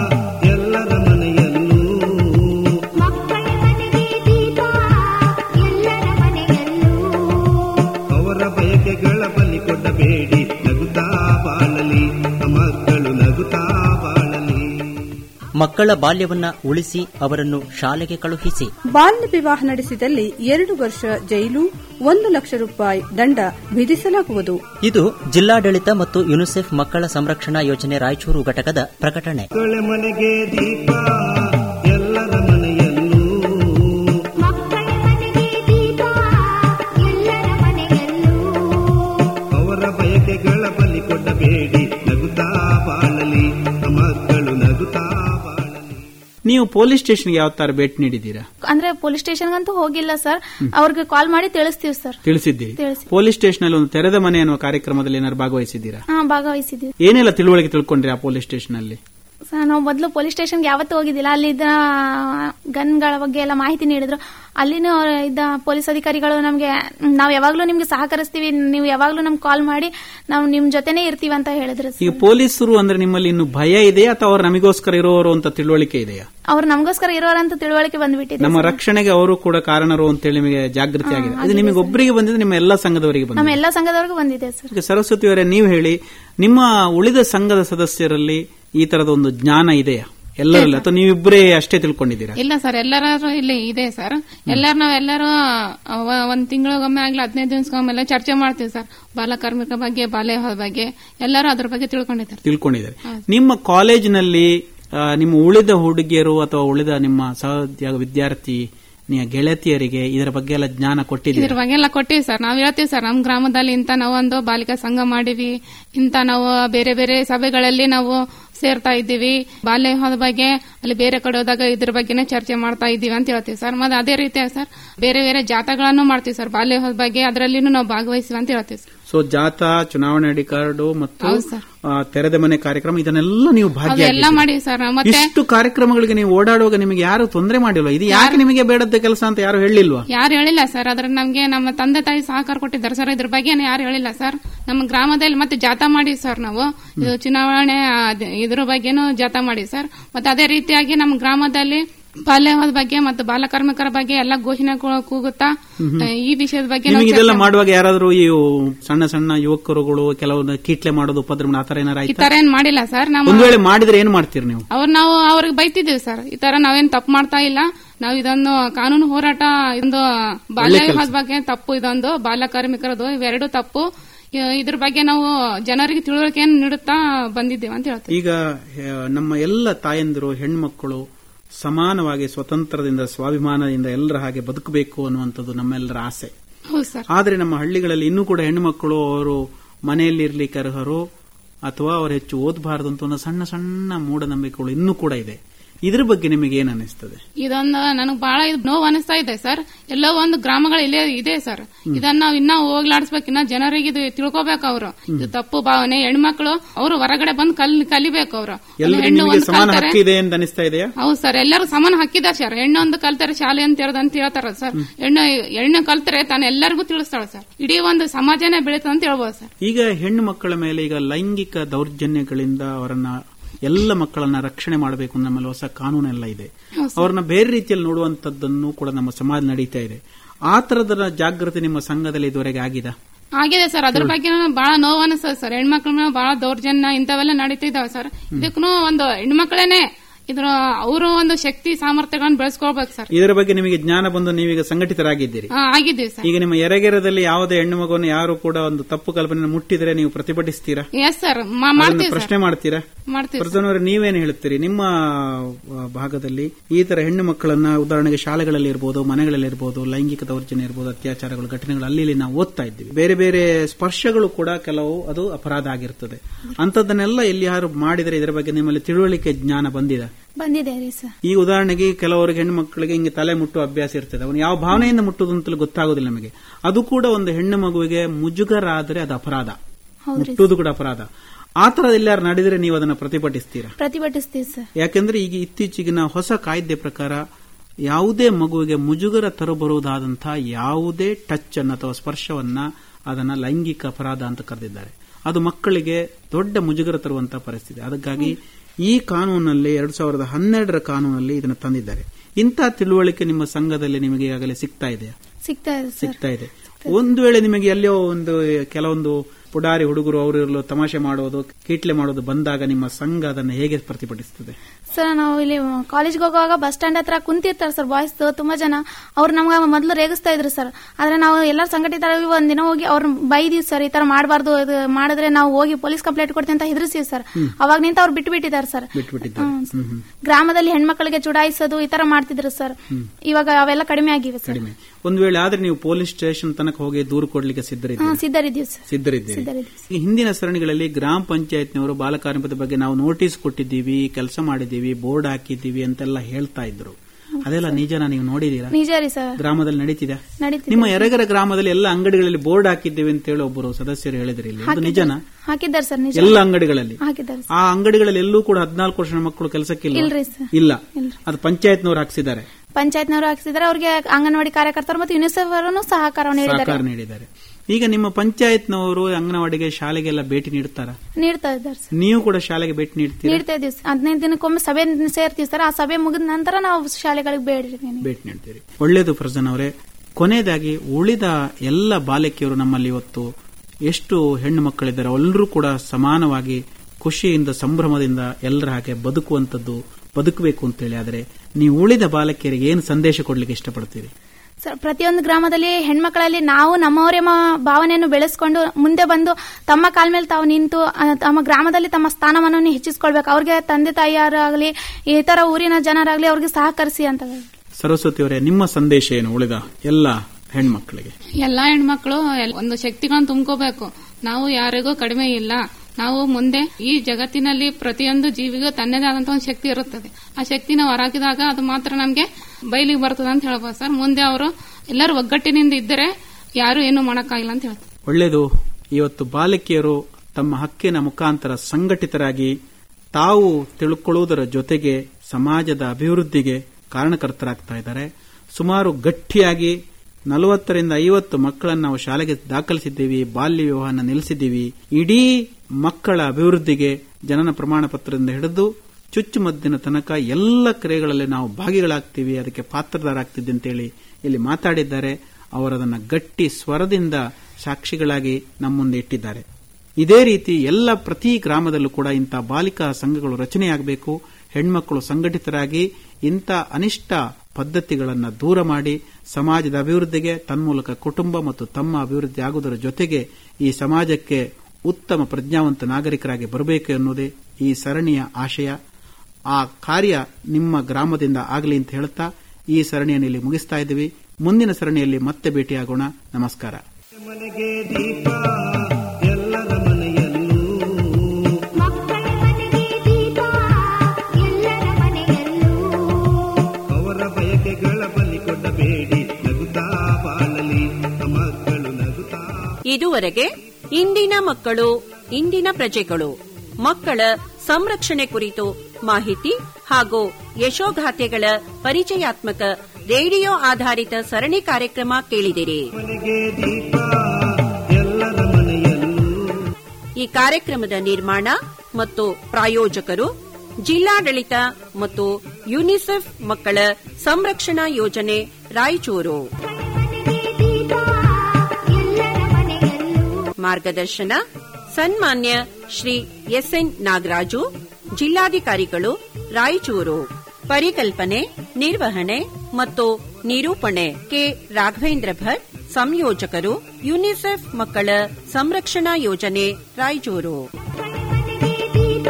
ಎಲ್ಲರ ಮನೆಯಲ್ಲೂ ಮಕ್ಕಳ ಮನೆಗೆ ದೀಪ ಎಲ್ಲರ ಮನೆಯಲ್ಲೂ ಅವರ ಬಯಕೆಗಳ ಬಲಿ ಕೊಡಬೇಡಿ ನಗುತ್ತಾ ಬಾಳಲಿ ಮಕ್ಕಳು ನಗುತ್ತಾ ಬಾಳಲಿ ಮಕ್ಕಳ ಬಾಲ್ಯವನ್ನ ಉಳಿಸಿ ಅವರನ್ನು ಶಾಲೆಗೆ ಕಳುಹಿಸಿ ಬಾಲ್ಯ ವಿವಾಹ ನಡೆಸಿದಲ್ಲಿ ಎರಡು ವರ್ಷ ಜೈಲು ಒಂದು ಲಕ್ಷ ರೂಪಾಯಿ ದಂಡ ವಿಧಿಸಲಾಗುವುದು ಇದು ಜಿಲ್ಲಾಡಳಿತ ಮತ್ತು ಯುನಿಸೆಫ್ ಮಕ್ಕಳ ಸಂರಕ್ಷಣಾ ಯೋಜನೆ ರಾಯಚೂರು ಘಟಕದ ಪ್ರಕಟಣೆ ತೊಳೆ ಮನೆಗೆ ದೀಪ ಎಲ್ಲರ ಮನೆಯಲ್ಲೂ ಮಕ್ಕಳ ಮನೆಗೆ ದೀಪ ಎಲ್ಲರ ಮನೆಯಲ್ಲೂ ಅವರ ಬಯಕೆಗಳ ಬಲಿ ಕೊಡಬೇಡಿ ನಗುತ್ತಾ ಬಾಳಲಿ ಮಕ್ಕಳು ನಗುತ್ತಾ ಬಾಳಲಿ ನೀವು ಪೊಲೀಸ್ ಸ್ಟೇಷನ್ಗೆ ಯಾವ ತರ ಭೇಟಿ ನೀಡಿದ್ದೀರಾ ಅಂದ್ರೆ ಪೊಲೀಸ್ ಸ್ಟೇಷನ್ಗಂತೂ ಹೋಗಿಲ್ಲ ಸರ್ ಅವ್ರಿಗೆ ಕಾಲ್ ಮಾಡಿ ತಿಳಿಸ್ತೀವಿ ಸರ್ ತಿಳಿಸಿದ್ದೀರಿ ತಿಳಿಸಿ. ಪೊಲೀಸ್ ಸ್ಟೇಷನ್ ಅಲ್ಲಿ ಒಂದು ತೆರೆದ ಮನೆ ಅನ್ನುವ ಕಾರ್ಯಕ್ರಮದಲ್ಲಿ ಏನಾದ್ರು ಭಾಗವಹಿಸಿದ್ದೀರಾ ಹಾ ಭಾಗವಹಿಸಿದ್ವಿ ಏನೆಲ್ಲ ತಿಳುವಳಿಕೆ ತಿಳ್ಕೊಂಡ್ರಿ ಆ ಪೊಲೀಸ್ ಸ್ಟೇಷನ್ ಅಲ್ಲಿ ಸರ್ ನಾವು ಮೊದಲು ಪೊಲೀಸ್ ಸ್ಟೇಷನ್ಗೆ ಯಾವತ್ತೂ ಹೋಗಿದ್ದಿಲ್ಲ ಅಲ್ಲಿದ್ದ ಗನ್ಗಳ ಬಗ್ಗೆ ಎಲ್ಲ ಮಾಹಿತಿ ನೀಡಿದ್ರು ಅಲ್ಲಿನೂ ಇದ್ದ ಪೊಲೀಸ್ ಅಧಿಕಾರಿಗಳು ನಮಗೆ ನಾವು ಯಾವಾಗ್ಲೂ ನಿಮ್ಗೆ ಸಹಕರಿಸ್ತೀವಿ ನೀವು ಯಾವಾಗ್ಲೂ ನಮ್ಗೆ ಕಾಲ್ ಮಾಡಿ ನಾವು ನಿಮ್ ಜೊತೆನೇ ಇರ್ತೀವಿ ಅಂತ ಹೇಳಿದ್ರು ಈಗ ಪೊಲೀಸರು ಅಂದ್ರೆ ನಿಮ್ಮಲ್ಲಿ ಇನ್ನು ಭಯ ಇದೆಯಾ ಅಥವಾ ಅವ್ರು ನಮಗೋಸ್ಕರ ಇರೋರು ಅಂತ ತಿಳುವಳಿಕೆ ಇದೆಯಾ ಅವ್ರು ನಮಗೋಸ್ಕರ ಇರೋರಂತ ತಿಳುವಳಿಕೆ ಬಂದ್ಬಿಟ್ಟಿದೆ ನಮ್ಮ ರಕ್ಷಣೆಗೆ ಅವರು ಕೂಡ ಕಾರಣರು ಅಂತೇಳಿ ನಿಮಗೆ ಜಾಗೃತಿ ಆಗಿದೆ ಅದು ನಿಮಗೆ ಒಬ್ಬರಿಗೆ ಬಂದಿದೆ ನಿಮ್ಮ ಎಲ್ಲಾ ಸಂಘದವರಿಗೆ ನಮ್ಮ ಬಂದಿದೆ ಎಲ್ಲಾ ಸಂಘದವರೆಗೂ ಬಂದಿದೆ ಸರ್ ಈಗ ಸರಸ್ವತಿ ಅವರೇ ನೀವು ಹೇಳಿ ನಿಮ್ಮ ಉಳಿದ ಸಂಘದ ಸದಸ್ಯರಲ್ಲಿ ಈ ತರದ ಒಂದು ಜ್ಞಾನ ಇದೆಯಾ ಎಲ್ಲರಲ್ಲಿ ಅಥವಾ ನೀವಿಬ್ಬರೇ ಅಷ್ಟೇ ತಿಳ್ಕೊಂಡಿದ್ದೀರಾ ಇಲ್ಲ ಸರ್ ಎಲ್ಲರೂ ಇಲ್ಲಿ ಇದೆ ಸರ್ ಎಲ್ಲಾರು ನಾವೆಲ್ಲರೂ ಅವ- ಒಂದ್ ತಿಂಗಳಿಗೊಮ್ಮೆ ಆಗ್ಲಿ ಹದಿನೈದು ದಿವಸಕ್ಕೊಮ್ಮೆ ಚರ್ಚೆ ಮಾಡ್ತೀವಿ ಸರ್ ಬಾಲಕಾರ್ಮಿಕ ಬಗ್ಗೆ ಬಾಲ್ಯ ಬಗ್ಗೆ ಎಲ್ಲರೂ ಅದ್ರ ಬಗ್ಗೆ ತಿಳ್ಕೊಂಡಿದ್ದಾರೆ ತಿಳ್ಕೊಂಡಿದ್ದಾರೆ ನಿಮ್ಮ ಕಾಲೇಜಿನಲ್ಲಿ ಆ, ನಿಮ್ಮ ಉಳಿದ ಹುಡುಗಿಯರು ಅಥವಾ ಉಳಿದ ನಿಮ್ಮ ಸಹ ವಿದ್ಯಾರ್ಥಿ ನಿಮ್ಮ ಗೆಳತಿಯರಿಗೆ ಇದರ ಬಗ್ಗೆ ಎಲ್ಲ ಜ್ಞಾನ ಕೊಟ್ಟಿದ್ದೀರಾ ಇದ್ರ ಬಗ್ಗೆ ಎಲ್ಲ ಕೊಟ್ಟಿವಿ ಸರ್ ನಾವ್ ಹೇಳ್ತೀವಿ ಸರ್ ನಮ್ ಗ್ರಾಮದಲ್ಲಿ ಇಂತ ನಾವೊಂದು ಬಾಲಿಕಾ ಸಂಘ ಮಾಡಿವಿ ಇಂತ ನಾವು ಬೇರೆ ಬೇರೆ ಸಭೆಗಳಲ್ಲಿ ನಾವು ಸೇರ್ತಾ ಇದ್ದೀವಿ ಬಾಲ್ಯ ವಿವಾಹದ ಬಗ್ಗೆ ಅಲ್ಲಿ ಬೇರೆ ಕಡೆ ಹೋದಾಗ ಇದ್ರ ಬಗ್ಗೆನೇ ಚರ್ಚೆ ಮಾಡ್ತಾ ಇದ್ದೀವಿ ಅಂತ ಹೇಳ್ತೀವಿ ಸರ್ ಮತ್ತೆ ಅದೇ ರೀತಿಯಾಗಿ ಸರ್ ಬೇರೆ ಬೇರೆ ಜಾಥಾಗಳನ್ನು ಮಾಡ್ತೀವಿ ಸರ್ ಬಾಲ್ಯ ವಿವಾಹದ ಬಗ್ಗೆ ಅದರಲ್ಲಿನೂ ನಾವು ಭಾಗವಹಿಸಿವಿ ಅಂತ ಹೇಳ್ತೀವಿ ಸರ್ ಸೊ ಜಾಥಾ ಚುನಾವಣೆ ಐಡಿ ಕಾರ್ಡು ಮತ್ತು ಹೌದು ಸರ್. ಆ, ತೆರೆದ ಮನೆ ಕಾರ್ಯಕ್ರಮ ಇದನ್ನೆಲ್ಲ ನೀವು ಅವೆಲ್ಲ ಭಾಗಿಯಾಗಿದ್ದೀರಿ. ಮಾಡಿವಿ ಸರ್ ಮತ್ತೆ ಇಷ್ಟು ಕಾರ್ಯಕ್ರಮಗಳಿಗೆ ನೀವು ಓಡಾಡುವಾಗ ನಿಮಗೆ ಯಾರು ತೊಂದರೆ ಮಾಡಿಲ್ವಾ ಇದು ಯಾಕೆ ನಿಮಗೆ ಬೇಡದ್ದ ಕೆಲಸ ಅಂತ ಯಾರು ಹೇಳಿಲ್ವಾ ಯಾರು ಹೇಳಿಲ್ಲ ಸರ್ ಅದ್ರ ನಮ್ಗೆ ನಮ್ಮ ತಂದೆ ತಾಯಿ ಸಹಕಾರ ಕೊಟ್ಟಿದ್ದಾರೆ ಸರ್ ಇದ್ರ ಬಗ್ಗೆ ಯಾರು ಹೇಳಿಲ್ಲ ಸರ್ ನಮ್ಮ ಗ್ರಾಮದಲ್ಲಿ ಮತ್ತೆ ಜಾಥಾ ಮಾಡಿವಿ ಸರ್ ನಾವು ಇದು ಚುನಾವಣೆ ಅದ್- ಇದ್ರ ಬಗ್ಗೆನೂ ಜಾಥಾ ಮಾಡಿವಿ ಸರ್ ಮತ್ತೆ ಅದೇ ರೀತಿಯಾಗಿ ನಮ್ಮ ಗ್ರಾಮದಲ್ಲಿ ಬಾಲ್ಯವಾದ ಬಗ್ಗೆ ಮತ್ತು ಬಾಲಕಾರ್ಮಿಕರ ಬಗ್ಗೆ ಎಲ್ಲ ಘೋಷಣೆ ಕೂ- ಕೂಗುತ್ತಾ ಈ ವಿಷಯದ ಬಗ್ಗೆ ನಾವು ನಿಮಗೆ ಇದೆಲ್ಲ ಚರ್ಚೆ- ಮಾಡುವಾಗ ಯಾರಾದ್ರೂ ಈ ಸಣ್ಣ ಸಣ್ಣ ಯುವಕರುಗಳು ಕೆಲವೊಂದು ಕೀಟ್ಲೆ ಮಾಡೋದು ಉಪದ್ರ ಮಾಡೋದು ಆತರ ಏನಾರ ಈ ಆಯ್ತಾ ತರ ಏನ್ ಮಾಡಿಲ್ಲ ಸರ್ ನಮ್ಮ ಒಂದ್ ವೇಳೆ ಮಾಡಿದ್ರೆ ಏನ್ ಮಾಡ್ತೀರಿ ನೀವು ಅವ್ರು ನಾವು ಅವ್ರಿಗೆ ಬೈತಿದ್ದೀವಿ ಸರ್ ಈ ತರ ನಾವೇನ್ ತಪ್ಪು ಮಾಡ್ತಾ ಇಲ್ಲ ನಾವು ಇದೊಂದು ಕಾನೂನು ಹೋರಾಟ ಇದೊಂದು ಬಾಲ್ಯ ವಿವಾಹದ ಬಗ್ಗೆ ತಪ್ಪು ಇದೊಂದು ಬಾಲ್ಯ ಕಾರ್ಮಿಕರದು ಇವೆರಡು ತಪ್ಪು ಇ- ಇದ್ರ ಬಗ್ಗೆ ನಾವು ಜನರಿಗೆ ತಿಳುವಳಿಕೆಯನ್ನು ನೀಡುತ್ತಾ ಬಂದಿದ್ದೇವೆ ಅಂತ ಹೇಳ್ತೀವಿ ಈಗ ಆ, ನಮ್ಮ ಎಲ್ಲ ತಾಯಂದಿರು ಹೆಣ್ಮಕ್ಕಳು ಸಮಾನವಾಗಿ ಸ್ವತಂತ್ರದಿಂದ ಸ್ವಾಭಿಮಾನದಿಂದ ಎಲ್ಲರ ಹಾಗೆ ಬದುಕಬೇಕು ಅನ್ನುವಂಥದ್ದು ನಮ್ಮೆಲ್ಲರ ಆಸೆ ಹೌದು ಸರ್ ಆದರೆ ನಮ್ಮ ಹಳ್ಳಿಗಳಲ್ಲಿ ಇನ್ನೂ ಕೂಡ ಹೆಣ್ಣುಮಕ್ಕಳು ಅವರು ಮನೆಯಲ್ಲಿ ಇರ್ಲಿಕ್ಕೆ ಅರ್ಹರು ಅಥವಾ ಅವರು ಹೆಚ್ಚು ಓದಬಾರದು ಅಂತ ಒಂದು ಸಣ್ಣ ಸಣ್ಣ ಮೂಢನಂಬಿಕೆಗಳು ಇನ್ನೂ ಕೂಡ ಇದೆ ಇದ್ರ ಬಗ್ಗೆ ನಿಮಗೆ ಏನ್ ಅನಿಸ್ತದೆ ಇದೊಂದು ನನಗೆ ಬಹಳ ಇದು ನೋವು ಅನಿಸ್ತಾ ಇದೆ ಸರ್ ಎಲ್ಲೋ ಒಂದು ಗ್ರಾಮಗಳು ಇಲ್ಲೇ ಇದೆ ಸರ್ ಇದನ್ನ ನಾವು ಇನ್ನ ಹೋಗ್ಲಾಡಿಸ್ಬೇಕು ಇನ್ನ ಜನರಿಗೆ ಇದು ತಿಳ್ಕೊಬೇಕು ಅವರು ಇದು ತಪ್ಪು ಭಾವನೆ ಹೆಣ್ಮಕ್ಳು ಅವರು ಹೊರಗಡೆ ಬಂದು ಕಲ್ ಕಲಿಬೇಕು ಅವರು ಎಲ್ಲರಿಗೂ ಹೆಣ್ಣು ನಿಮಗೆ ಒಂದು ಸಮಾನ ಕಲ್ತಾರೆ ಹಕ್ಕು ಇದೆ ಅಂತ ಅನಿಸ್ತಾ ಇದೆಯಾ ಹೌದು ಸರ್ ಎಲ್ಲರೂ ಸಮಾನ ಹಾಕಿದ್ದಾರೆ ಸರ್ ಹೆಣ್ಣು ಒಂದು ಕಲ್ತಾರೆ ಶಾಲೆ ಅಂತ ಹೇಳೋದು ಅಂತ ಹೇಳ್ತಾರ ಸರ್ ಹೆಣ್ಣು ಹೆಣ್ಣು ಕಲ್ತರೆ ತಾನು ಎಲ್ಲರಿಗೂ ತಿಳಿಸ್ತಾಳೆ ಸರ್ ಇಡೀ ಒಂದು ಸಮಾಜನೇ ಬೆಳೀತದೆ ಅಂತ ಹೇಳ್ಬೋದು ಸರ್ ಈಗ ಹೆಣ್ಣು ಮಕ್ಕಳ ಮೇಲೆ ಈಗ ಲೈಂಗಿಕ ದೌರ್ಜನ್ಯಗಳಿಂದ ಅವರನ್ನ ಎಲ್ಲ ಮಕ್ಕಳನ್ನ ರಕ್ಷಣೆ ಮಾಡಬೇಕು ಅಂತ ನಮ್ಮಲ್ಲಿ ಹೊಸ ಕಾನೂನೆಲ್ಲ ಇದೆ ಅವ್ರನ್ನ ಬೇರೆ ರೀತಿಯಲ್ಲಿ ನೋಡುವಂತದ್ದನ್ನು ಕೂಡ ನಮ್ಮ ಸಮಾಜ ನಡೀತಾ ಇದೆ ಆ ತರದ ಜಾಗೃತಿ ನಿಮ್ಮ ಸಂಘದಲ್ಲಿ ಇದುವರೆಗೆ ಆಗಿದೆ ಆಗಿದೆ ಸರ್ ಅದ್ರ ಬಗ್ಗೆ ಬಹಳ ನೋವು ಅನಿಸ್ತದೆ ಸರ್ ಹೆಣ್ಮಕ್ಳ ಮೇಲೆ ಬಹಳ ದೌರ್ಜನ್ಯ ಇಂಥವೆಲ್ಲ ನಡೀತಿದಾವೆ ಸರ್ ಇದಕ್ಕೂ ಒಂದು ಹೆಣ್ಮಕ್ಳೇನೆ ಇದ್ರ ಅವರು ಒಂದು ಶಕ್ತಿ ಸಾಮರ್ಥ್ಯಗಳನ್ನು ಬೆಳೆಸ್ಕೊಳ್ಬೇಕು ಸರ್ ಇದರ ಬಗ್ಗೆ ನಿಮಗೆ ಜ್ಞಾನ ಬಂದು ನೀವೀಗ ಸಂಘಟಿತರಾಗಿದ್ದೀರಿ ಆ, ಆಗಿದ್ದೀವಿ ಸರ್ ಈಗ ನಿಮ್ಮ ಎರೆಗೆರದಲ್ಲಿ ಯಾವುದೇ ಹೆಣ್ಣು ಮಗುವನ್ನು ಯಾರು ಕೂಡ ಒಂದು ತಪ್ಪು ಕಲ್ಪನೆ ಮುಟ್ಟಿದ್ರೆ ನೀವು ಪ್ರತಿಭಟಿಸ್ತೀರಾ ಎಸ್ ಸರ್ ಅದನ್ನ ಮಾಡ್ತೀವಿ ಸರ್ ಪ್ರಶ್ನೆ ಮಾಡ್ತೀರಾ ಮಾಡ್ತೀವಿ ಸರ್. ಪ್ರಧಾನವರೇ ನೀವೇನು ಹೇಳ್ತೀರಿ ನಿಮ್ಮ ಆ, ಭಾಗದಲ್ಲಿ ಈ ತರ ಹೆಣ್ಣು ಮಕ್ಕಳನ್ನ ಉದಾಹರಣೆಗೆ ಶಾಲೆಗಳಲ್ಲಿ ಇರ್ಬೋದು ಮನೆಗಳಲ್ಲಿ ಇರ್ಬೋದು ಲೈಂಗಿಕ ದೌರ್ಜನ್ಯ ಇರ್ಬೋದು ಅತ್ಯಾಚಾರಗಳು ಘಟನೆಗಳು ಅಲ್ಲಿ ಇಲ್ಲಿ ನಾವು ಓದ್ತಾ ಇದ್ದೀವಿ ಬೇರೆ ಬೇರೆ ಸ್ಪರ್ಶಗಳು ಕೂಡ ಕೆಲವು ಅದು ಅಪರಾಧ ಆಗಿರ್ತದೆ ಅಂತದನ್ನೆಲ್ಲ ಎಲ್ಲಿ ಯಾರು ಮಾಡಿದರೆ ಇದರ ಬಗ್ಗೆ ನಿಮ್ಮಲ್ಲಿ ತಿಳುವಳಿಕೆ ಜ್ಞಾನ ಬಂದಿದೆ ಬಂದಿದೆ ರೀ ಸರ್ ಈ ಉದಾಹರಣೆಗೆ ಕೆಲವರಿಗೆ ಹೆಣ್ಣು ಮಕ್ಕಳಿಗೆ ಹಿಂಗೆ ತಲೆ ಮುಟ್ಟುವ ಅಭ್ಯಾಸ ಇರ್ತದೆ ಅವನು ಯಾವ ಭಾವನೆಯಿಂದ ಮುಟ್ಟುದು ಅಂತಲೂ ಗೊತ್ತಾಗೋದಿಲ್ಲ ನಮಗೆ ಅದು ಕೂಡ ಒಂದು ಹೆಣ್ಣು ಮಗುವಿಗೆ ಮುಜುಗರ ಆದರೆ ಅದು ಅಪರಾಧ ಹೌದ್ರಿ ಮುಟ್ಟುವುದು ಕೂಡ ಅಪರಾಧ ಆ ತರದ ಎಲ್ಲಾರು ನಡೆದರೆ ನೀವು ಅದನ್ನ ಪ್ರತಿಭಟಿಸ್ತೀರಾ ಪ್ರತಿಭಟಿಸ್ತೀವಿ ಸರ್ ಯಾಕೆಂದ್ರೆ ಈಗ ಇತ್ತೀಚೆಗಿನ ಹೊಸ ಕಾಯ್ದೆ ಪ್ರಕಾರ ಯಾವುದೇ ಮಗುವಿಗೆ ಮುಜುಗರ ತರಬರುವುದಾದಂತಹ ಯಾವುದೇ ಟಚ್ ಅನ್ನು ಅಥವಾ ಸ್ಪರ್ಶವನ್ನ ಅದನ್ನ ಲೈಂಗಿಕ ಅಪರಾಧ ಅಂತ ಕರೆದಿದ್ದಾರೆ ಅದು ಮಕ್ಕಳಿಗೆ ದೊಡ್ಡ ಮುಜುಗರ ತರುವಂತಹ ಪರಿಸ್ಥಿತಿ ಅದಕ್ಕಾಗಿ ಈ ಕಾನೂನಲ್ಲಿ ಎರಡ್ ಸಾವಿರದ ಹನ್ನೆರಡರ ಕಾನೂನಲ್ಲಿ ಇದನ್ನು ತಂದಿದ್ದಾರೆ ಇಂಥ ತಿಳುವಳಿಕೆ ನಿಮ್ಮ ಸಂಘದಲ್ಲಿ ನಿಮಗೆ ಈಗಾಗಲೇ ಸಿಗ್ತಾ ಇದೆಯಾ ಸಿಗ್ತಾ ಇದೆ ಸರ್ ಸಿಗ್ತಾ ಇದೆ ಒಂದು ವೇಳೆ ನಿಮಗೆ ಎಲ್ಲಿಯೋ ಒಂದು ಕೆಲವೊಂದು ಪುಡಾರಿ ಹುಡುಗರು ಅವರು ತಮಾಷೆ ಮಾಡೋದು ಕೀಟ್ಲೆ ಮಾಡೋದು ಬಂದಾಗ ನಿಮ್ಮ ಸಂಘ ಅದನ್ನು ಹೇಗೆ ಪ್ರತಿಭಟಿಸುತ್ತದೆ ಸರ್ ನಾವು ಇಲ್ಲಿ ಕಾಲೇಜ್ಗೆ ಹೋಗುವಾಗ ಬಸ್ ಸ್ಟ್ಯಾಂಡ್ ಹತ್ರ ಕುಂತಿರ್ತಾರೆ ಸರ್ ಬಾಯ್ಸ್ ತುಂಬಾ ಜನ ಅವ್ರು ನಮ್ಗೆ ಮೊದಲು ರೇಗಿಸ್ತಾ ಇದ್ರು ಸರ್ ಆದ್ರೆ ನಾವು ಎಲ್ಲರೂ ಸಂಘಟಿತರಾಗಿ ಒಂದಿನ ಹೋಗಿ ಅವ್ರ ಬೈದೀವಿ ಸರ್ ಈ ತರ ಮಾಡಬಾರ್ದು ಇದು ಮಾಡಿದ್ರೆ ನಾವು ಹೋಗಿ ಪೊಲೀಸ್ ಕಂಪ್ಲೇಂಟ್ ಕೊಡ್ತೀವಿ ಅಂತ ಹೆದರ್ಸೀವಿ ಸರ್ ಅವಾಗ ನಿಂತ ಅವ್ರು ಬಿಟ್ಟು ಬಿಟ್ಟಿದ್ದಾರೆ ಸರ್ ಬಿಟ್ಬಿಟ್ಟಿದ್ದಾರೆ ಹ್ಮ್, ಸರ್. ಗ್ರಾಮದಲ್ಲಿ ಹೆಣ್ಮಕ್ಳಿಗೆ ಚುಡಾಯಿಸೋದು ಈ ತರ ಮಾಡ್ತಿದ್ರು ಸರ್ ಇವಾಗ ಅವೆಲ್ಲ ಕಡಿಮೆ ಆಗಿವೆ ಸರ್ ಕಡಿಮೆ ಒಂದು ವೇಳೆ ಆದ್ರೆ ನೀವು ಪೊಲೀಸ್ ಸ್ಟೇಷನ್ ತನಕ ಹೋಗಿ ದೂರು ಕೊಡ್ಲಿಕ್ಕೆ ಹಾ ಸಿದ್ಧರಿದ್ದೀರಿ ಸಿದ್ಧರಿದ್ದೀವಿ ಸರ್ ಸಿದ್ಧರಿದ್ದೀರಿ ಸಿದ್ಧರಿದ್ದೀವಿ. ಈ ಹಿಂದಿನ ಸರಣಿಗಳಲ್ಲಿ ಗ್ರಾಮ ಪಂಚಾಯತ್ನವರು ಬಾಲಕಾರ್ಮಿಕದ ಬಗ್ಗೆ ನಾವು ನೋಟಿಸ್ ಕೊಟ್ಟಿದ್ದೀವಿ ಕೆಲಸ ಮಾಡಿದ್ದೀವಿ ಬೋರ್ಡ್ ಹಾಕಿದ್ದೀವಿ ಅಂತೆಲ್ಲ ಹೇಳ್ತಾ ಇದ್ರು ಅದೆಲ್ಲ ನಿಜನ ನೀವು ನೋಡಿದೀರಾ ನಿಜ ರೀ ಸರ್ ಗ್ರಾಮದಲ್ಲಿ ನಡೀತಿದೆ ನಡೀತಿದೆ ನಿಮ್ಮ ಎರೆಗರ ಗ್ರಾಮದಲ್ಲಿ ಎಲ್ಲ ಅಂಗಡಿಗಳಲ್ಲಿ ಬೋರ್ಡ್ ಹಾಕಿದ್ದೇವೆ ಅಂತ ಹೇಳಿ ಒಬ್ಬರು ಸದಸ್ಯರು ಹೇಳಿದ್ರಿ ಇಲ್ಲಿ ಅದು ನಿಜನ ಹಾಕಿದ್ದಾರೆ ಸರ್ ನಿಜ ಎಲ್ಲ ಅಂಗಡಿಗಳಲ್ಲಿ ಹಾಕಿದ್ದಾರೆ ಸರ್ ಆ ಅಂಗಡಿಗಳಲ್ಲಿ ಎಲ್ಲೂ ಕೂಡ ಹದಿನಾಲ್ಕು ವರ್ಷದ ಮಕ್ಕಳು ಕೆಲಸಕ್ಕಿಲ್ಲ ಇಲ್ರಿ ಸರ್ ಇಲ್ಲ ಇಲ್ರಿ. ಅದು ಪಂಚಾಯತ್ನವರು ಹಾಕ್ಸಿದ್ದಾರೆ ಪಂಚಾಯತ್ನವರು ಹಾಕಿಸಿದ್ದಾರೆ ಅವ್ರಿಗೆ ಅಂಗನವಾಡಿ ಕಾರ್ಯಕರ್ತರು ಮತ್ತು ಯುನಿಸೆಫ್ ಅವರನ್ನು ಸಹಕಾರವನ್ನು ನೀಡಿದ್ದಾರೆ ಸಹಕಾರ ನೀಡಿದ್ದಾರೆ ಈಗ ನಿಮ್ಮ ಪಂಚಾಯತ್ನವರು ಅಂಗನವಾಡಿಗೆ ಶಾಲೆಗೆಲ್ಲ ಭೇಟಿ ನೀಡ್ತಾರ ನೀಡ್ತಾ ಇದ್ದಾರೆ ಸರ್ ನೀವು ಕೂಡ ಶಾಲೆಗೆ ಭೇಟಿ ನೀಡ್ತೀರಾ ನೀಡ್ತಾ ಇದೀವಿ ಸರ್. ಹದಿನೈದು ದಿನಕ್ಕೊಮ್ಮೆ ಸಭೆ ಸೇರ್ತೀವಿ ಸರ್ ಆ ಸಭೆ ಮುಗಿದ ನಂತರ ನಾವು ಶಾಲೆಗಳಿಗೆ ಬೇಡಿರ್ತೀನಿ ಭೇಟಿ ನೀಡ್ತೀರಿ ಒಳ್ಳೇದು ಪ್ರಸನ್ನ ಅವರೇ ಕೊನೆಯದಾಗಿ ಉಳಿದ ಎಲ್ಲ ಬಾಲಕಿಯರು ನಮ್ಮಲ್ಲಿ ಇವತ್ತು ಎಷ್ಟು ಹೆಣ್ಣು ಮಕ್ಕಳಿದ್ದಾರೆ ಎಲ್ಲರೂ ಕೂಡ ಸಮಾನವಾಗಿ ಖುಷಿಯಿಂದ ಸಂಭ್ರಮದಿಂದ ಎಲ್ಲರ ಹಾಗೆ ಬದುಕುವಂತದ್ದು ಬದುಕಬೇಕು ಅಂತೇಳಿ ಆದರೆ ನೀವು ಉಳಿದ ಬಾಲಕಿಯರಿಗೆ ಏನು ಸಂದೇಶ ಕೊಡ್ಲಿಕ್ಕೆ ಇಷ್ಟಪಡ್ತೀರಿ ಸರ್ ಪ್ರತಿಯೊಂದು ಗ್ರಾಮದಲ್ಲಿ ಹೆಣ್ಮಕ್ಕಳಲ್ಲಿ ನಾವು ನಮ್ಮವರೇ ಮ- ಭಾವನೆಯನ್ನು ಬೆಳೆಸ್ಕೊಂಡು ಮುಂದೆ ಬಂದು ತಮ್ಮ ಕಾಲ ಮೇಲೆ ತಾವು ನಿಂತು ಆ, ತಮ್ಮ ಗ್ರಾಮದಲ್ಲಿ ತಮ್ಮ ಸ್ಥಾನಮಾನವನ್ನು ಹೆಚ್ಚಿಸ್ಕೊಳ್ಬೇಕು ಅವ್ರಿಗೆ ತಂದೆ ತಾಯಿಯರಾಗಲಿ ಇತರ ಊರಿನ ಜನರಾಗಲಿ ಅವ್ರಿಗೆ ಸಹಕರಿಸಿ ಅಂತ ಸರಸ್ವತಿ ಅವರೇ ನಿಮ್ಮ ಸಂದೇಶ ಏನು ಉಳಿದ ಎಲ್ಲ ಹೆಣ್ಮಕ್ಳಿಗೆ ಎಲ್ಲಾ ಹೆಣ್ಮಕ್ಳು ಎಲ್- ಒಂದು ಶಕ್ತಿಗಳನ್ನು ತುಂಬ್ಕೋಬೇಕು ನಾವು ಯಾರಿಗೂ ಕಡಿಮೆ ಇಲ್ಲ ನಾವು ಮುಂದೆ ಈ ಜಗತ್ತಿನಲ್ಲಿ ಪ್ರತಿಯೊಂದು ಜೀವಿಗೂ ತನ್ನದೇ ಆದಂತಹ ಒಂದು ಶಕ್ತಿ ಇರುತ್ತದೆ ಆ ಶಕ್ತಿನ ಹೊರಹಾಕಿದಾಗ ಅದು ಮಾತ್ರ ನಮ್ಗೆ ಬಯಲಿಗೆ ಬರ್ತದೆ ಅಂತ ಹೇಳ್ಬೋದು ಸರ್ ಮುಂದೆ ಅವರು ಎಲ್ಲರೂ ಒಗ್ಗಟ್ಟಿನಿಂದ ಇದ್ದರೆ ಯಾರು ಏನು ಮಾಡಕ್ಕಾಗಿಲ್ಲ ಅಂತ ಹೇಳ್ತಾರೆ ಒಳ್ಳೆಯದು ಇವತ್ತು ಬಾಲಕಿಯರು ತಮ್ಮ ಹಕ್ಕಿನ ಮುಖಾಂತರ ಸಂಘಟಿತರಾಗಿ ತಾವು ತಿಳ್ಕೊಳ್ಳುವುದರ ಜೊತೆಗೆ ಸಮಾಜದ ಅಭಿವೃದ್ಧಿಗೆ ಕಾರಣಕರ್ತರಾಗ್ತಾ ಇದ್ದಾರೆ ಸುಮಾರು ಗಟ್ಟಿಯಾಗಿ ನಲವತ್ತರಿಂದ ಐವತ್ತು ಮಕ್ಕಳನ್ನು ನಾವು ಶಾಲೆಗೆ ದಾಖಲಿಸಿದ್ದೀವಿ ಬಾಲ್ಯ ವಿವಾಹನ ನಿಲ್ಲಿಸಿದ್ದೀವಿ ಇಡೀ ಮಕ್ಕಳ ಅಭಿವೃದ್ಧಿಗೆ ಜನನ ಪ್ರಮಾಣ ಪತ್ರದಿಂದ ಹಿಡಿದು ಚುಚ್ಚುಮದ್ದಿನ ತನಕ ಎಲ್ಲ ಕ್ರಿಯೆಗಳಲ್ಲಿ ನಾವು ಭಾಗಿಗಳಾಗ್ತೀವಿ ಅದಕ್ಕೆ ಪಾತ್ರದಾರಾಗ್ತಿದ್ದೆ ಅಂತೇಳಿ ಇಲ್ಲಿ ಮಾತಾಡಿದ್ದಾರೆ ಅವರದನ್ನ ಗಟ್ಟಿ ಸ್ವರದಿಂದ ಸಾಕ್ಷಿಗಳಾಗಿ ನಮ್ಮ ಮುಂದೆ ಇಟ್ಟಿದ್ದಾರೆ ಇದೇ ರೀತಿ ಎಲ್ಲ ಪ್ರತಿ ಗ್ರಾಮದಲ್ಲೂ ಕೂಡ ಇಂಥ ಬಾಲಿಕಾ ಸಂಘಗಳು ರಚನೆಯಾಗಬೇಕು ಹೆಣ್ಮಕ್ಕಳು ಸಂಘಟಿತರಾಗಿ ಇಂಥ ಅನಿಷ್ಟ ಪದ್ಧತಿಗಳನ್ನು ದೂರ ಮಾಡಿ ಸಮಾಜದ ಅಭಿವೃದ್ಧಿಗೆ ತನ್ಮೂಲಕ ಕುಟುಂಬ ಮತ್ತು ತಮ್ಮ ಅಭಿವೃದ್ಧಿ ಆಗುವುದರ ಜೊತೆಗೆ ಈ ಸಮಾಜಕ್ಕೆ ಉತ್ತಮ ಪ್ರಜ್ಞಾವಂತ ನಾಗರಿಕರಾಗಿ ಬರಬೇಕು ಎನ್ನುವುದೇ ಈ ಸರಣಿಯ ಆಶಯ ಆ ಕಾರ್ಯ ನಿಮ್ಮ ಗ್ರಾಮದಿಂದ ಆಗಲಿ ಅಂತ ಹೇಳ್ತಾ ಈ ಸರಣಿಯನ್ನು ಇಲ್ಲಿ ಮುಗಿಸ್ತಾ ಇದ್ದೀವಿ ಮುಂದಿನ ಸರಣಿಯಲ್ಲಿ ಮತ್ತೆ ಭೇಟಿಯಾಗೋಣ ನಮಸ್ಕಾರ ಮನೆಗೆ ದೀಪ ಎಲ್ಲರ ಮನೆಯಲ್ಲೂ ಮಕ್ಕಳ ಮನೆಗೆ ದೀಪ ಎಲ್ಲರ ಮನೆಯಲ್ಲೂ ಅವರ ಬಯಕೆಗಳ ಬಲಿ ಕೊಡಬೇಡಿ ನಗುತ್ತಾ ಬಾಳಲಿ ಮಕ್ಕಳು ನಗುತ್ತಾ ಇದುವರೆಗೆ ಇಂದಿನ ಮಕ್ಕಳು ಇಂದಿನ ಪ್ರಜೆಗಳು ಮಕ್ಕಳ ಸಂರಕ್ಷಣೆ ಕುರಿತು ಮಾಹಿತಿ ಹಾಗೂ ಯಶೋಗಾಥೆಗಳ ಪರಿಚಯಾತ್ಮಕ ರೇಡಿಯೋ ಆಧಾರಿತ ಸರಣಿ ಕಾರ್ಯಕ್ರಮ ಕೇಳಿದಿರಿ ಮನೆಗೆ ದೀಪ ಎಲ್ಲರ ಮನೆಯಲ್ಲೂ ಈ ಕಾರ್ಯಕ್ರಮದ ನಿರ್ಮಾಣ ಮತ್ತು ಪ್ರಾಯೋಜಕರು ಜಿಲ್ಲಾಡಳಿತ ಮತ್ತು ಯುನಿಸೆಫ್ ಮಕ್ಕಳ ಸಂರಕ್ಷಣಾ ಯೋಜನೆ ರಾಯಚೂರು ಮನೆಗೆ ದೀಪ ಎಲ್ಲರ ಮನೆಯಲ್ಲೂ ಮಾರ್ಗದರ್ಶನ ಸನ್ಮಾನ್ಯ ಶ್ರೀ ಎಸ್ಎನ್ ನಾಗರಾಜು ಜಿಲ್ಲಾಧಿಕಾರಿಗಳು ರಾಯಚೂರು ಪರಿಕಲ್ಪನೆ ನಿರ್ವಹಣೆ ಮತ್ತು ನಿರೂಪಣೆ ಕೆ ರಾಘವೇಂದ್ರ ಭಟ್ ಸಂಯೋಜಕರು ಯುನಿಸೆಫ್ ಮಕ್ಕಳ ಸಂರಕ್ಷಣಾ ಯೋಜನೆ ರಾಯಚೂರು ಮನೆಗೆ ದೀಪ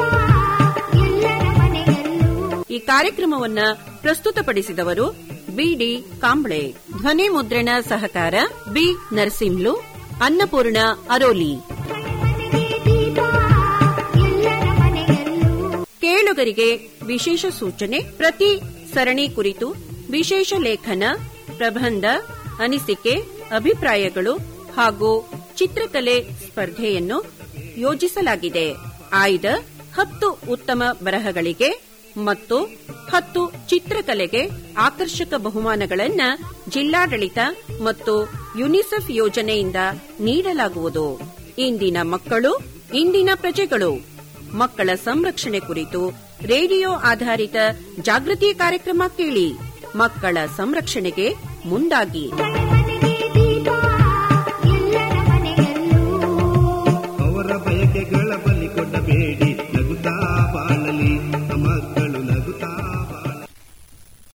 ಎಲ್ಲರ ಮನೆಯಲ್ಲೂ ಈ ಕಾರ್ಯಕ್ರಮವನ್ನ ಪ್ರಸ್ತುತಪಡಿಸಿದವರು ಬಿಡಿ ಕಾಂಬ್ಳೆ ಧ್ವನಿ ಮುದ್ರಣ ಸಹಕಾರ ಬಿ ನರಸಿಂಹ್ಲು ಅನ್ನಪೂರ್ಣ ಅರೋಲಿ ಮನೆಗೆ ದೀಪ ಎಲ್ಲರ ಮನೆಯಲ್ಲೂ ಕೇಳುಗರಿಗೆ ವಿಶೇಷ ಸೂಚನೆ ಪ್ರತಿ ಸರಣಿ ಕುರಿತು ವಿಶೇಷ ಲೇಖನ ಪ್ರಬಂಧ ಅನಿಸಿಕೆ ಅಭಿಪ್ರಾಯಗಳು ಹಾಗೂ ಚಿತ್ರಕಲೆ ಸ್ಪರ್ಧೆಯನ್ನು ಯೋಜಿಸಲಾಗಿದೆ ಆಯ್ದ ಹತ್ತು ಉತ್ತಮ ಬರಹಗಳಿಗೆ ಮತ್ತು ಹತ್ತು ಚಿತ್ರಕಲೆಗೆ ಆಕರ್ಷಕ ಬಹುಮಾನಗಳನ್ನ ಜಿಲ್ಲಾಡಳಿತ ಮತ್ತು ಯುನಿಸೆಫ್ ಯೋಜನೆಯಿಂದ ನೀಡಲಾಗುವುದು ಇಂದಿನ ಮಕ್ಕಳು ಇಂದಿನ ಪ್ರಜೆಗಳು ಮಕ್ಕಳ ಸಂರಕ್ಷಣೆ ಕುರಿತು ರೇಡಿಯೋ ಆಧಾರಿತ ಜಾಗೃತಿ ಕಾರ್ಯಕ್ರಮ ಕೇಳಿ ಮಕ್ಕಳ ಸಂರಕ್ಷಣೆಗೆ ಮುಂದಾಗಿ